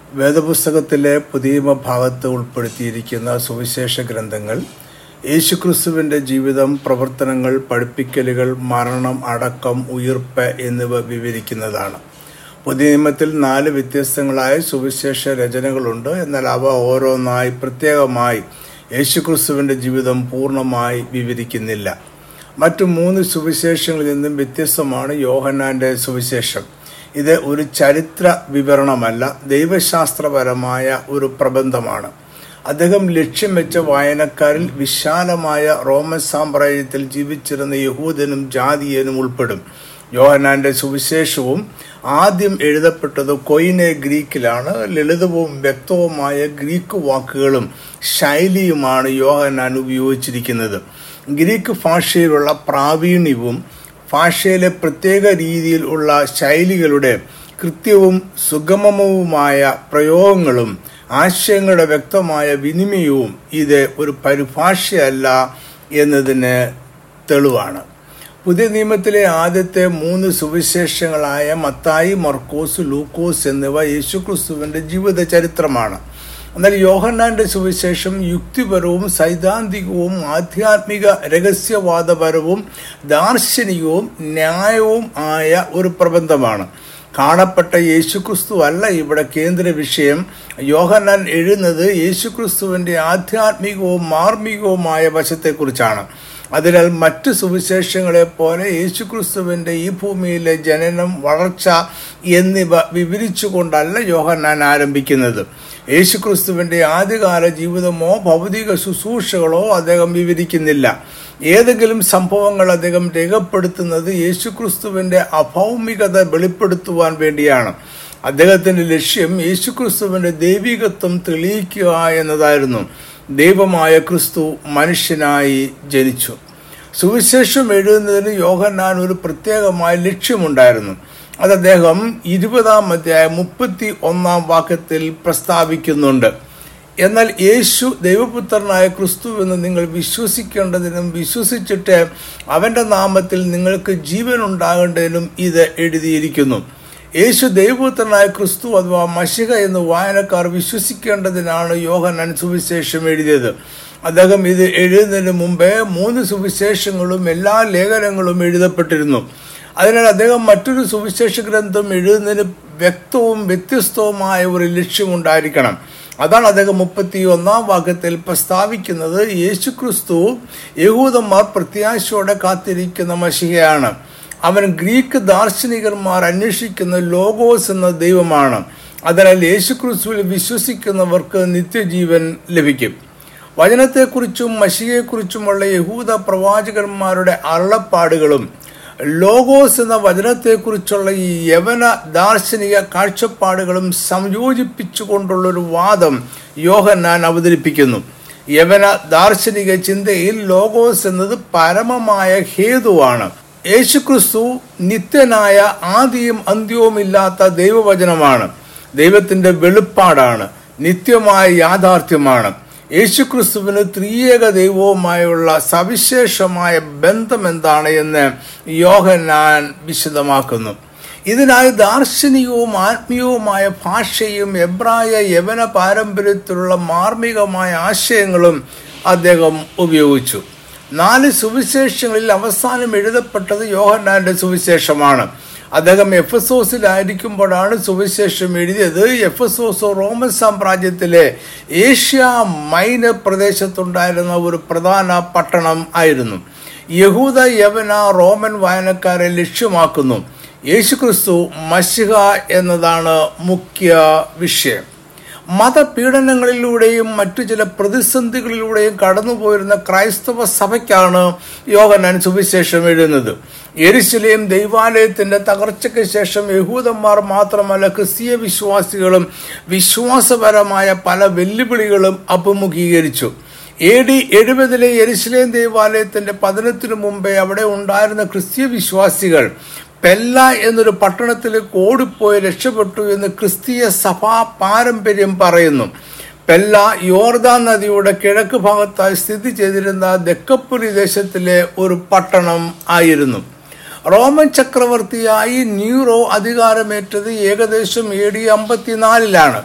വേദപുസ്തകത്തിലെ പുതിയ ഭാഗത്ത് ഉൾപ്പെടുത്തിയിരിക്കുന്ന സുവിശേഷ ഗ്രന്ഥങ്ങൾ യേശുക്രിസ്തുവിൻ്റെ ജീവിതം പ്രവർത്തനങ്ങൾ പഠിപ്പിക്കലുകൾ മരണം അടക്കം ഉയിർപ്പ് എന്നിവ വിവരിക്കുന്നതാണ് പുതിയ നിയമത്തിൽ നാല് വ്യത്യസ്തങ്ങളായ സുവിശേഷ രചനകളുണ്ട് എന്നാൽ അവ ഓരോന്നായി പ്രത്യേകമായി യേശുക്രിസ്തുവിൻ്റെ ജീവിതം പൂർണ്ണമായി വിവരിക്കുന്നില്ല മറ്റു മൂന്ന് സുവിശേഷങ്ങളിൽ നിന്നും വ്യത്യസ്തമാണ് യോഹന്നാന്റെ സുവിശേഷം ഇത് ഒരു ചരിത്ര വിവരണമല്ല ദൈവശാസ്ത്രപരമായ ഒരു പ്രബന്ധമാണ് അദ്ദേഹം ലക്ഷ്യം വെച്ച വായനക്കാരിൽ വിശാലമായ റോമൻ സാമ്രാജ്യത്തിൽ ജീവിച്ചിരുന്ന യഹൂദനും ജാതീയനും ഉൾപ്പെടും യോഹനാന്റെ സുവിശേഷവും ആദ്യം എഴുതപ്പെട്ടത് കൊയിനെ ഗ്രീക്കിലാണ് ലളിതവും വ്യക്തവുമായ ഗ്രീക്ക് വാക്കുകളും ശൈലിയുമാണ് യോഹനാൻ ഉപയോഗിച്ചിരിക്കുന്നത് ഗ്രീക്ക് ഭാഷയിലുള്ള പ്രാവീണ്യവും ഭാഷയിലെ പ്രത്യേക രീതിയിൽ ഉള്ള ശൈലികളുടെ കൃത്യവും സുഗമവുമായ പ്രയോഗങ്ങളും ആശയങ്ങളുടെ വ്യക്തമായ വിനിമയവും ഇത് ഒരു പരിഭാഷയല്ല എന്നതിന് തെളിവാണ് പുതിയ നിയമത്തിലെ ആദ്യത്തെ മൂന്ന് സുവിശേഷങ്ങളായ മത്തായി മർക്കോസ് ലൂക്കോസ് എന്നിവ യേശുക്രിസ്തുവിന്റെ ജീവിത ചരിത്രമാണ് എന്നാൽ യോഹന്നാന്റെ സുവിശേഷം യുക്തിപരവും സൈദ്ധാന്തികവും ആധ്യാത്മിക രഹസ്യവാദപരവും ദാർശനികവും ന്യായവും ആയ ഒരു പ്രബന്ധമാണ് കാണപ്പെട്ട യേശുക്രിസ്തു അല്ല ഇവിടെ കേന്ദ്ര വിഷയം യോഹന്നാൻ എഴുതുന്നത് യേശുക്രിസ്തുവിന്റെ ആധ്യാത്മികവും മാർമികവുമായ വശത്തെക്കുറിച്ചാണ് അതിനാൽ മറ്റു സുവിശേഷങ്ങളെ പോലെ യേശുക്രിസ്തുവിന്റെ ഈ ഭൂമിയിലെ ജനനം വളർച്ച എന്നിവ വിവരിച്ചുകൊണ്ടല്ല യോഹന്നാൻ ആരംഭിക്കുന്നത് യേശുക്രിസ്തുവിന്റെ ആദ്യകാല ജീവിതമോ ഭൗതിക ശുശ്രൂഷകളോ അദ്ദേഹം വിവരിക്കുന്നില്ല ഏതെങ്കിലും സംഭവങ്ങൾ അദ്ദേഹം രേഖപ്പെടുത്തുന്നത് യേശുക്രിസ്തുവിന്റെ അഭൗമികത വെളിപ്പെടുത്തുവാൻ വേണ്ടിയാണ് അദ്ദേഹത്തിന്റെ ലക്ഷ്യം യേശുക്രിസ്തുവിന്റെ ദൈവികത്വം തെളിയിക്കുക എന്നതായിരുന്നു ദൈവമായ ക്രിസ്തു മനുഷ്യനായി ജനിച്ചു സുവിശേഷം എഴുതുന്നതിന് യോഹന്നാൻ ഒരു പ്രത്യേകമായ ലക്ഷ്യമുണ്ടായിരുന്നു അത് അദ്ദേഹം ഇരുപതാം അധ്യായം മുപ്പത്തി ഒന്നാം വാക്യത്തിൽ പ്രസ്താവിക്കുന്നുണ്ട് എന്നാൽ യേശു ദൈവപുത്രനായ ക്രിസ്തു എന്ന് നിങ്ങൾ വിശ്വസിക്കേണ്ടതിനും വിശ്വസിച്ചിട്ട് അവന്റെ നാമത്തിൽ നിങ്ങൾക്ക് ജീവൻ ഉണ്ടാകേണ്ടതിനും ഇത് എഴുതിയിരിക്കുന്നു യേശു ദൈവപുത്രനായ ക്രിസ്തു അഥവാ മഷിക എന്ന് വായനക്കാർ വിശ്വസിക്കേണ്ടതിനാണ് യോഹന്നാൻ സുവിശേഷം എഴുതിയത് അദ്ദേഹം ഇത് എഴുതുന്നതിന് മുമ്പേ മൂന്ന് സുവിശേഷങ്ങളും എല്ലാ ലേഖനങ്ങളും എഴുതപ്പെട്ടിരുന്നു അതിനാൽ അദ്ദേഹം മറ്റൊരു സുവിശേഷ ഗ്രന്ഥം എഴുതുന്നതിന് വ്യക്തവും വ്യത്യസ്തവുമായ ഒരു ലക്ഷ്യമുണ്ടായിരിക്കണം അതാണ് അദ്ദേഹം മുപ്പത്തി ഒന്നാം വാക്യത്തിൽ പ്രസ്താവിക്കുന്നത് യേശുക്രിസ്തു യഹൂദന്മാർ പ്രത്യാശയോടെ കാത്തിരിക്കുന്ന മഷികയാണ് അവൻ ഗ്രീക്ക് ദാർശനികന്മാർ അന്വേഷിക്കുന്ന ലോഗോസ് എന്ന ദൈവമാണ് അതിനാൽ യേശുക്രിസ്തുവിൽ വിശ്വസിക്കുന്നവർക്ക് നിത്യജീവൻ ലഭിക്കും വചനത്തെക്കുറിച്ചും മഷികയെക്കുറിച്ചുമുള്ള യഹൂദ പ്രവാചകന്മാരുടെ അരുളപ്പാടുകളും ലോഗോസ് എന്ന വചനത്തെക്കുറിച്ചുള്ള ഈ യവന ദാർശനിക കാഴ്ചപ്പാടുകളും സംയോജിപ്പിച്ചുകൊണ്ടുള്ളൊരു വാദം യോഹന്നാൻ അവതരിപ്പിക്കുന്നു യവന ദാർശനിക ചിന്തയിൽ ലോഗോസ് എന്നത് പരമമായ ഹേതുവാണ് യേശുക്രിസ്തു നിത്യനായ ആദിയും അന്ത്യവുമില്ലാത്ത ദൈവവചനമാണ് ദൈവത്തിന്റെ വെളിപ്പാടാണ് നിത്യമായ യാഥാർത്ഥ്യമാണ് യേശുക്രിസ്തുവിന് ത്രിയേക ദൈവവുമായുള്ള സവിശേഷമായ ബന്ധം എന്താണ് എന്ന് യോഹന്നാൻ വിശദമാക്കുന്നു ഇതിനായി ദാർശനികവും ആത്മീയവുമായ ഭാഷയും എബ്രായ യവന പാരമ്പര്യത്തിലുള്ള മാർമികമായ ആശയങ്ങളും അദ്ദേഹം ഉപയോഗിച്ചു നാല് സുവിശേഷങ്ങളിൽ അവസാനം എഴുതപ്പെട്ടത് യോഹന്നാന്റെ സുവിശേഷമാണ് അദ്ദേഹം എഫ് എസ് ഓസിലായിരിക്കുമ്പോഴാണ് സുവിശേഷം എഴുതിയത് എഫ് എസ് ഓസ് റോമൻ സാമ്രാജ്യത്തിലെ ഏഷ്യ മൈനർ പ്രദേശത്തുണ്ടായിരുന്ന ഒരു പ്രധാന പട്ടണം ആയിരുന്നു യഹൂദ യവന റോമൻ വായനക്കാരെ ലക്ഷ്യമാക്കുന്നു യേശുക്രിസ്തു മഷിഹ എന്നതാണ് മുഖ്യ വിഷയം മതപീഡനങ്ങളിലൂടെയും മറ്റു ചില പ്രതിസന്ധികളിലൂടെയും കടന്നുപോയിരുന്ന ക്രൈസ്തവ സഭയ്ക്കാണ് യോഹന്നാൻ സുവിശേഷം എഴുതുന്നത് എരിശിലെയും ദൈവാലയത്തിന്റെ തകർച്ചയ്ക്ക് ശേഷം യഹൂദന്മാർ മാത്രമല്ല ക്രിസ്തീയ വിശ്വാസികളും വിശ്വാസപരമായ പല വെല്ലുവിളികളും അഭിമുഖീകരിച്ചു എ ഡി എഴുപതിലെ എരിശിലേം ദേവാലയത്തിന്റെ പതനത്തിനു മുമ്പേ അവിടെ ഉണ്ടായിരുന്ന ക്രിസ്തീയ വിശ്വാസികൾ പെല്ല എന്നൊരു പട്ടണത്തിലേക്ക് ഓടിപ്പോയി രക്ഷപ്പെട്ടു എന്ന് ക്രിസ്തീയ സഭാ പാരമ്പര്യം പറയുന്നു പെല്ല യോർദാൻ നദിയുടെ കിഴക്ക് ഭാഗത്തായി സ്ഥിതി ചെയ്തിരുന്ന ദക്കപ്പുരി ദേശത്തിലെ ഒരു പട്ടണം ആയിരുന്നു റോമൻ ചക്രവർത്തിയായി ന്യൂറോ അധികാരമേറ്റത് ഏകദേശം എ ഡി അമ്പത്തിനാലിലാണ്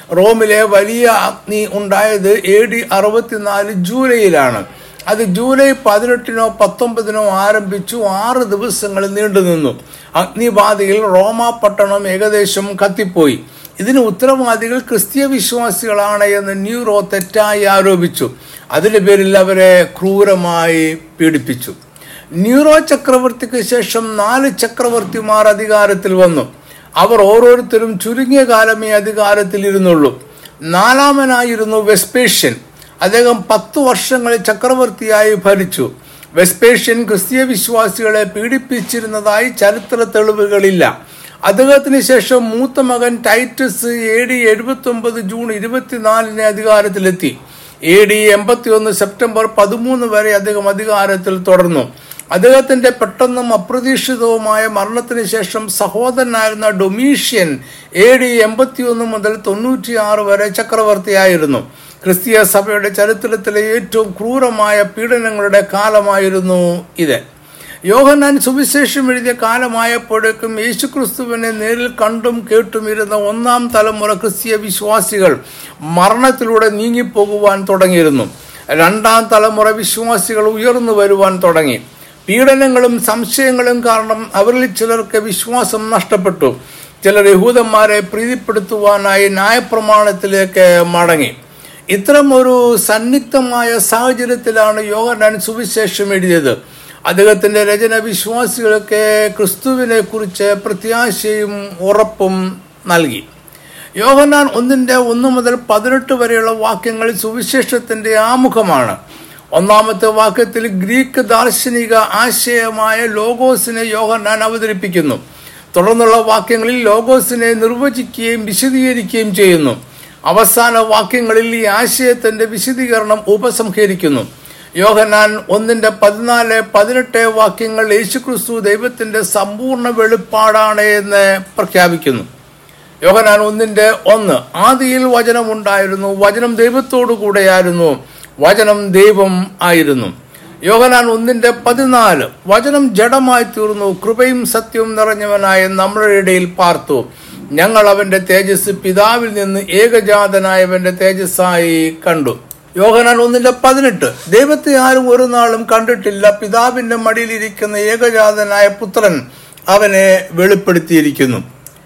റോമിലെ വലിയ അഗ്നി ഉണ്ടായത് എ ഡി അറുപത്തിനാല് ജൂലൈയിലാണ് അത് ജൂലൈ പതിനെട്ടിനോ പത്തൊമ്പതിനോ ആരംഭിച്ചു ആറ് ദിവസങ്ങൾ നീണ്ടുനിന്നു അഗ്നിബാധയിൽ റോമ പട്ടണം ഏകദേശം കത്തിപ്പോയി ഇതിന് ഉത്തരവാദികൾ ക്രിസ്തീയ വിശ്വാസികളാണ് എന്ന് ന്യൂറോ തെറ്റായി ആരോപിച്ചു അതിന്റെ പേരിൽ അവരെ ക്രൂരമായി പീഡിപ്പിച്ചു ന്യൂറോ ചക്രവർത്തിക്ക് ശേഷം നാല് ചക്രവർത്തിമാർ അധികാരത്തിൽ വന്നു അവർ ഓരോരുത്തരും ചുരുങ്ങിയ കാലമേ അധികാരത്തിൽ ഇരുന്നുള്ളൂ നാലാമനായിരുന്നു വെസ്പേഷ്യൻ അദ്ദേഹം പത്തു വർഷങ്ങൾ ചക്രവർത്തിയായി ഭരിച്ചു വെസ്പേഷ്യൻ ക്രിസ്തീയ വിശ്വാസികളെ പീഡിപ്പിച്ചിരുന്നതായി ചരിത്ര തെളിവുകളില്ല അദ്ദേഹത്തിന് ശേഷം മൂത്ത മകൻ ടൈറ്റസ് എ ഡി എഴുപത്തി ഒമ്പത് ജൂൺ ഇരുപത്തിനാലിന് അധികാരത്തിലെത്തി എ ഡി എൺപത്തി ഒന്ന് സെപ്റ്റംബർ പതിമൂന്ന് വരെ അദ്ദേഹം അധികാരത്തിൽ തുടർന്നു അദ്ദേഹത്തിന്റെ പെട്ടെന്നും അപ്രതീക്ഷിതവുമായ മരണത്തിന് ശേഷം സഹോദരനായിരുന്ന ഡൊമീഷ്യൻ എ ഡി എൺപത്തിയൊന്ന് മുതൽ തൊണ്ണൂറ്റിയാറ് വരെ ചക്രവർത്തിയായിരുന്നു ക്രിസ്തീയ സഭയുടെ ചരിത്രത്തിലെ ഏറ്റവും ക്രൂരമായ പീഡനങ്ങളുടെ കാലമായിരുന്നു ഇത് യോഹന്നാൻ സുവിശേഷം എഴുതിയ കാലമായപ്പോഴേക്കും യേശുക്രിസ്തുവിനെ നേരിൽ കണ്ടും കേട്ടും ഇരുന്ന ഒന്നാം തലമുറ ക്രിസ്തീയ വിശ്വാസികൾ മരണത്തിലൂടെ നീങ്ങിപ്പോകുവാൻ തുടങ്ങിയിരുന്നു രണ്ടാം തലമുറ വിശ്വാസികൾ ഉയർന്നു വരുവാൻ തുടങ്ങി പീഡനങ്ങളും സംശയങ്ങളും കാരണം അവരിൽ ചിലർക്ക് വിശ്വാസം നഷ്ടപ്പെട്ടു ചിലർ യഹൂദന്മാരെ പ്രീതിപ്പെടുത്തുവാനായി ന്യായപ്രമാണത്തിലേക്ക് മടങ്ങി ഇത്തരം ഒരു സന്നിഗ്ധമായ സാഹചര്യത്തിലാണ് യോഹന്നാൻ സുവിശേഷം എഴുതിയത് അദ്ദേഹത്തിന്റെ രചന വിശ്വാസികൾക്ക് ക്രിസ്തുവിനെ കുറിച്ച് പ്രത്യാശയും ഉറപ്പും നൽകി യോഹന്നാൻ ഒന്നിന്റെ ഒന്ന് മുതൽ പതിനെട്ട് വരെയുള്ള വാക്യങ്ങൾ സുവിശേഷത്തിന്റെ ആമുഖമാണ് ഒന്നാമത്തെ വാക്യത്തിൽ ഗ്രീക്ക് ദാർശനിക ആശയമായ ലോഗോസിനെ യോഹന്നാൻ അവതരിപ്പിക്കുന്നു തുടർന്നുള്ള വാക്യങ്ങളിൽ ലോഗോസിനെ നിർവചിക്കുകയും വിശദീകരിക്കുകയും ചെയ്യുന്നു അവസാന വാക്യങ്ങളിൽ ഈ ആശയത്തിന്റെ വിശദീകരണം ഉപസംഹരിക്കുന്നു യോഹന്നാൻ ഒന്നിന്റെ പതിനാല് പതിനെട്ട് വാക്യങ്ങൾ യേശുക്രിസ്തു ദൈവത്തിന്റെ സമ്പൂർണ്ണ വെളിപ്പാടാണ് എന്ന് പ്രഖ്യാപിക്കുന്നു യോഹനാൻ ഒന്നിന്റെ ഒന്ന് ആദിയിൽ വചനമുണ്ടായിരുന്നു വചനം ദൈവത്തോടു കൂടെയായിരുന്നു വചനം ദൈവം ആയിരുന്നു യോഹനാൻ ഒന്നിന്റെ പതിനാല് വചനം ജഡമായി തീർന്നു കൃപയും സത്യവും നിറഞ്ഞവനായ നമ്മുടെ ഇടയിൽ പാർത്തു ഞങ്ങൾ അവന്റെ തേജസ് പിതാവിൽ നിന്ന് ഏകജാതനായവന്റെ തേജസ്സായി കണ്ടു യോഹനാൻ ഒന്നിന്റെ പതിനെട്ട് ദൈവത്തെ ആരും ഒരു നാളും കണ്ടിട്ടില്ല പിതാവിന്റെ മടിയിലിരിക്കുന്ന ഏകജാതനായ പുത്രൻ അവനെ വെളിപ്പെടുത്തിയിരിക്കുന്നു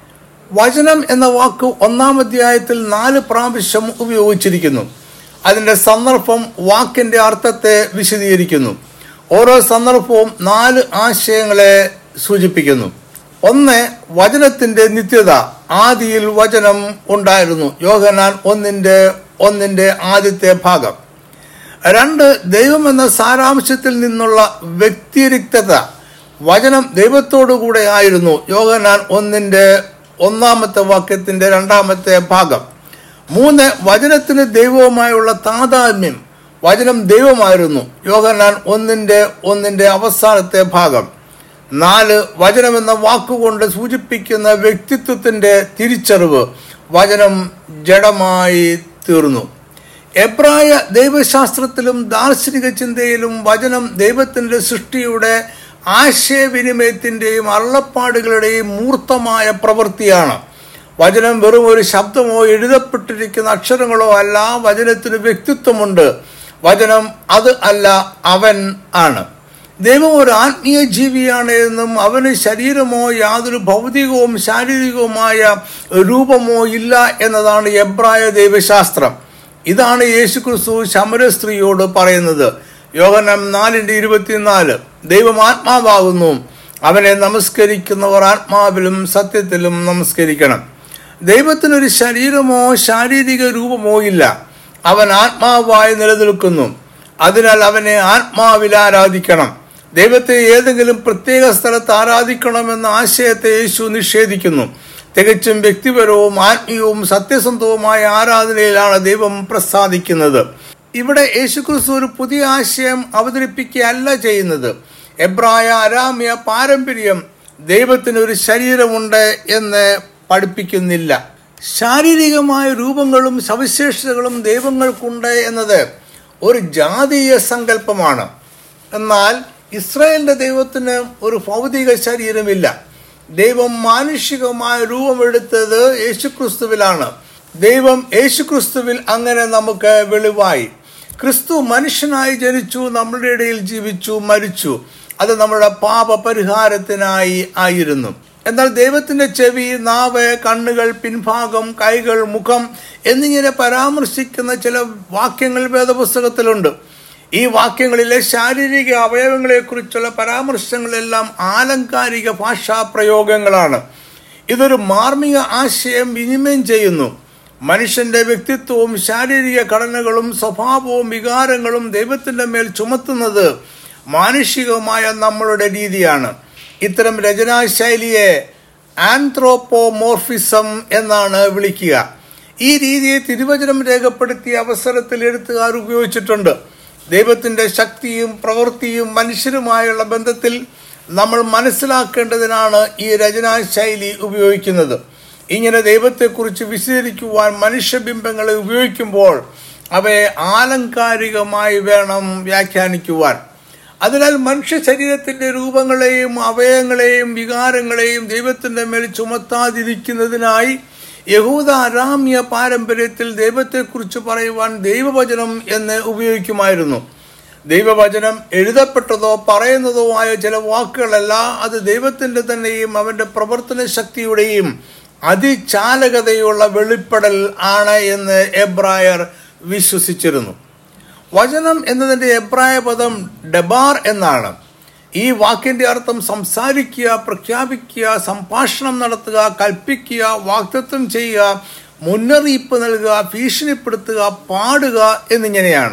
വചനം എന്ന വാക്ക് ഒന്നാം അധ്യായത്തിൽ നാല് പ്രാവശ്യം ഉപയോഗിച്ചിരിക്കുന്നു അതിന്റെ സന്ദർഭം വാക്കിന്റെ അർത്ഥത്തെ വിശദീകരിക്കുന്നു ഓരോ സന്ദർഭവും നാല് ആശയങ്ങളെ സൂചിപ്പിക്കുന്നു ഒന്ന് വചനത്തിന്റെ നിത്യത ആദിയിൽ വചനം ഉണ്ടായിരുന്നു യോഹനാൻ ഒന്നിന്റെ ഒന്നിന്റെ ആദ്യത്തെ ഭാഗം രണ്ട് ദൈവം എന്ന സാരാംശത്തിൽ നിന്നുള്ള വ്യക്തിരിക്തത വചനം ദൈവത്തോടു കൂടെ ആയിരുന്നു യോഹനാൻ ഒന്നിന്റെ ഒന്നാമത്തെ വാക്യത്തിന്റെ രണ്ടാമത്തെ ഭാഗം മൂന്ന് വചനത്തിന് ദൈവവുമായുള്ള താതാത്മ്യം വചനം ദൈവമായിരുന്നു യോഹനാൻ ഒന്നിന്റെ ഒന്നിന്റെ അവസാനത്തെ ഭാഗം നാല് വചനം എന്ന വാക്കുകൊണ്ട് സൂചിപ്പിക്കുന്ന വ്യക്തിത്വത്തിന്റെ തിരിച്ചറിവ് വചനം ജഡമായി തീർന്നു എബ്രായ ദൈവശാസ്ത്രത്തിലും ദാർശനിക ചിന്തയിലും വചനം ദൈവത്തിന്റെ സൃഷ്ടിയുടെ ആശയവിനിമയത്തിന്റെയും അള്ളപ്പാടുകളുടെയും മൂർത്തമായ പ്രവൃത്തിയാണ് വചനം വെറും ഒരു ശബ്ദമോ എഴുതപ്പെട്ടിരിക്കുന്ന അക്ഷരങ്ങളോ അല്ല വചനത്തിന് വ്യക്തിത്വമുണ്ട് വചനം അത് അല്ല അവൻ ആണ് ദൈവം ഒരു ആത്മീയ ജീവിയാണ് എന്നും അവന് ശരീരമോ യാതൊരു ഭൗതികവും ശാരീരികവുമായ രൂപമോ ഇല്ല എന്നതാണ് എബ്രായ ദൈവശാസ്ത്രം ഇതാണ് യേശുക്രിസ്തു ശമര സ്ത്രീയോട് പറയുന്നത് യോഹനം നാലിന്റെ ഇരുപത്തിനാല് ദൈവം ആത്മാവാകുന്നു അവനെ നമസ്കരിക്കുന്നവർ ആത്മാവിലും സത്യത്തിലും നമസ്കരിക്കണം ദൈവത്തിനൊരു ശരീരമോ ശാരീരിക രൂപമോ ഇല്ല അവൻ ആത്മാവായി നിലനിൽക്കുന്നു അതിനാൽ അവനെ ആത്മാവിൽ ആരാധിക്കണം ദൈവത്തെ ഏതെങ്കിലും പ്രത്യേക സ്ഥലത്ത് ആരാധിക്കണമെന്ന ആശയത്തെ യേശു നിഷേധിക്കുന്നു തികച്ചും വ്യക്തിപരവും ആത്മീയവും സത്യസന്ധവുമായ ആരാധനയിലാണ് ദൈവം പ്രസാദിക്കുന്നത് ഇവിടെ യേശുക്രിസ്തു ഒരു പുതിയ ആശയം അവതരിപ്പിക്കുകയല്ല ചെയ്യുന്നത് എബ്രായ അരാമ്യ പാരമ്പര്യം ദൈവത്തിന് ഒരു ശരീരമുണ്ട് എന്ന് പഠിപ്പിക്കുന്നില്ല ശാരീരികമായ രൂപങ്ങളും സവിശേഷതകളും ദൈവങ്ങൾക്കുണ്ട് എന്നത് ഒരു ജാതീയ സങ്കല്പമാണ് എന്നാൽ ഇസ്രായേലിന്റെ ദൈവത്തിന് ഒരു ഭൗതിക ശരീരമില്ല ദൈവം മാനുഷികമായ രൂപമെടുത്തത് യേശുക്രിസ്തുവിലാണ് ദൈവം യേശുക്രിസ്തുവിൽ അങ്ങനെ നമുക്ക് വെളിവായി ക്രിസ്തു മനുഷ്യനായി ജനിച്ചു നമ്മളുടെ ഇടയിൽ ജീവിച്ചു മരിച്ചു അത് നമ്മുടെ പാപ പരിഹാരത്തിനായി ആയിരുന്നു എന്നാൽ ദൈവത്തിന്റെ ചെവി നാവ് കണ്ണുകൾ പിൻഭാഗം കൈകൾ മുഖം എന്നിങ്ങനെ പരാമർശിക്കുന്ന ചില വാക്യങ്ങൾ വേദപുസ്തകത്തിലുണ്ട് ഈ വാക്യങ്ങളിലെ ശാരീരിക അവയവങ്ങളെക്കുറിച്ചുള്ള പരാമർശങ്ങളെല്ലാം ആലങ്കാരിക ഭാഷാ പ്രയോഗങ്ങളാണ് ഇതൊരു മാർമിക ആശയം വിനിമയം ചെയ്യുന്നു മനുഷ്യന്റെ വ്യക്തിത്വവും ശാരീരിക ഘടനകളും സ്വഭാവവും വികാരങ്ങളും ദൈവത്തിന്റെ മേൽ ചുമത്തുന്നത് മാനുഷികമായ നമ്മളുടെ രീതിയാണ് ഇത്തരം രചനാശൈലിയെ ആന്ത്രോപ്പോമോർഫിസം എന്നാണ് വിളിക്കുക ഈ രീതിയെ തിരുവചനം രേഖപ്പെടുത്തിയ അവസരത്തിൽ എഴുത്തുകാർ ഉപയോഗിച്ചിട്ടുണ്ട് ദൈവത്തിന്റെ ശക്തിയും പ്രവൃത്തിയും മനുഷ്യരുമായുള്ള ബന്ധത്തിൽ നമ്മൾ മനസ്സിലാക്കേണ്ടതിനാണ് ഈ രചനാശൈലി ഉപയോഗിക്കുന്നത് ഇങ്ങനെ ദൈവത്തെക്കുറിച്ച് വിശദീകരിക്കുവാൻ മനുഷ്യബിംബങ്ങളെ ഉപയോഗിക്കുമ്പോൾ അവയെ ആലങ്കാരികമായി വേണം വ്യാഖ്യാനിക്കുവാൻ അതിനാൽ മനുഷ്യ ശരീരത്തിന്റെ രൂപങ്ങളെയും അവയവങ്ങളെയും വികാരങ്ങളെയും ദൈവത്തിന്റെ മേൽ ചുമത്താതിരിക്കുന്നതിനായി യഹൂദ അരാമ്യ പാരമ്പര്യത്തിൽ ദൈവത്തെക്കുറിച്ച് പറയുവാൻ ദൈവവചനം എന്ന് ഉപയോഗിക്കുമായിരുന്നു ദൈവവചനം എഴുതപ്പെട്ടതോ പറയുന്നതോ ആയ ചില വാക്കുകളല്ല അത് ദൈവത്തിന്റെ തന്നെയും അവന്റെ പ്രവർത്തന ശക്തിയുടെയും അതിചാലകതയുള്ള വെളിപ്പെടൽ ആണ് എന്ന് എബ്രായർ വിശ്വസിച്ചിരുന്നു വചനം എന്നതിന്റെ എബ്രായ പദം ഡെബാർ എന്നാണ് ഈ വാക്കിന്റെ അർത്ഥം സംസാരിക്കുക പ്രഖ്യാപിക്കുക സംഭാഷണം നടത്തുക കൽപ്പിക്കുക വാക്തത്വം ചെയ്യുക മുന്നറിയിപ്പ് നൽകുക ഭീഷണിപ്പെടുത്തുക പാടുക എന്നിങ്ങനെയാണ്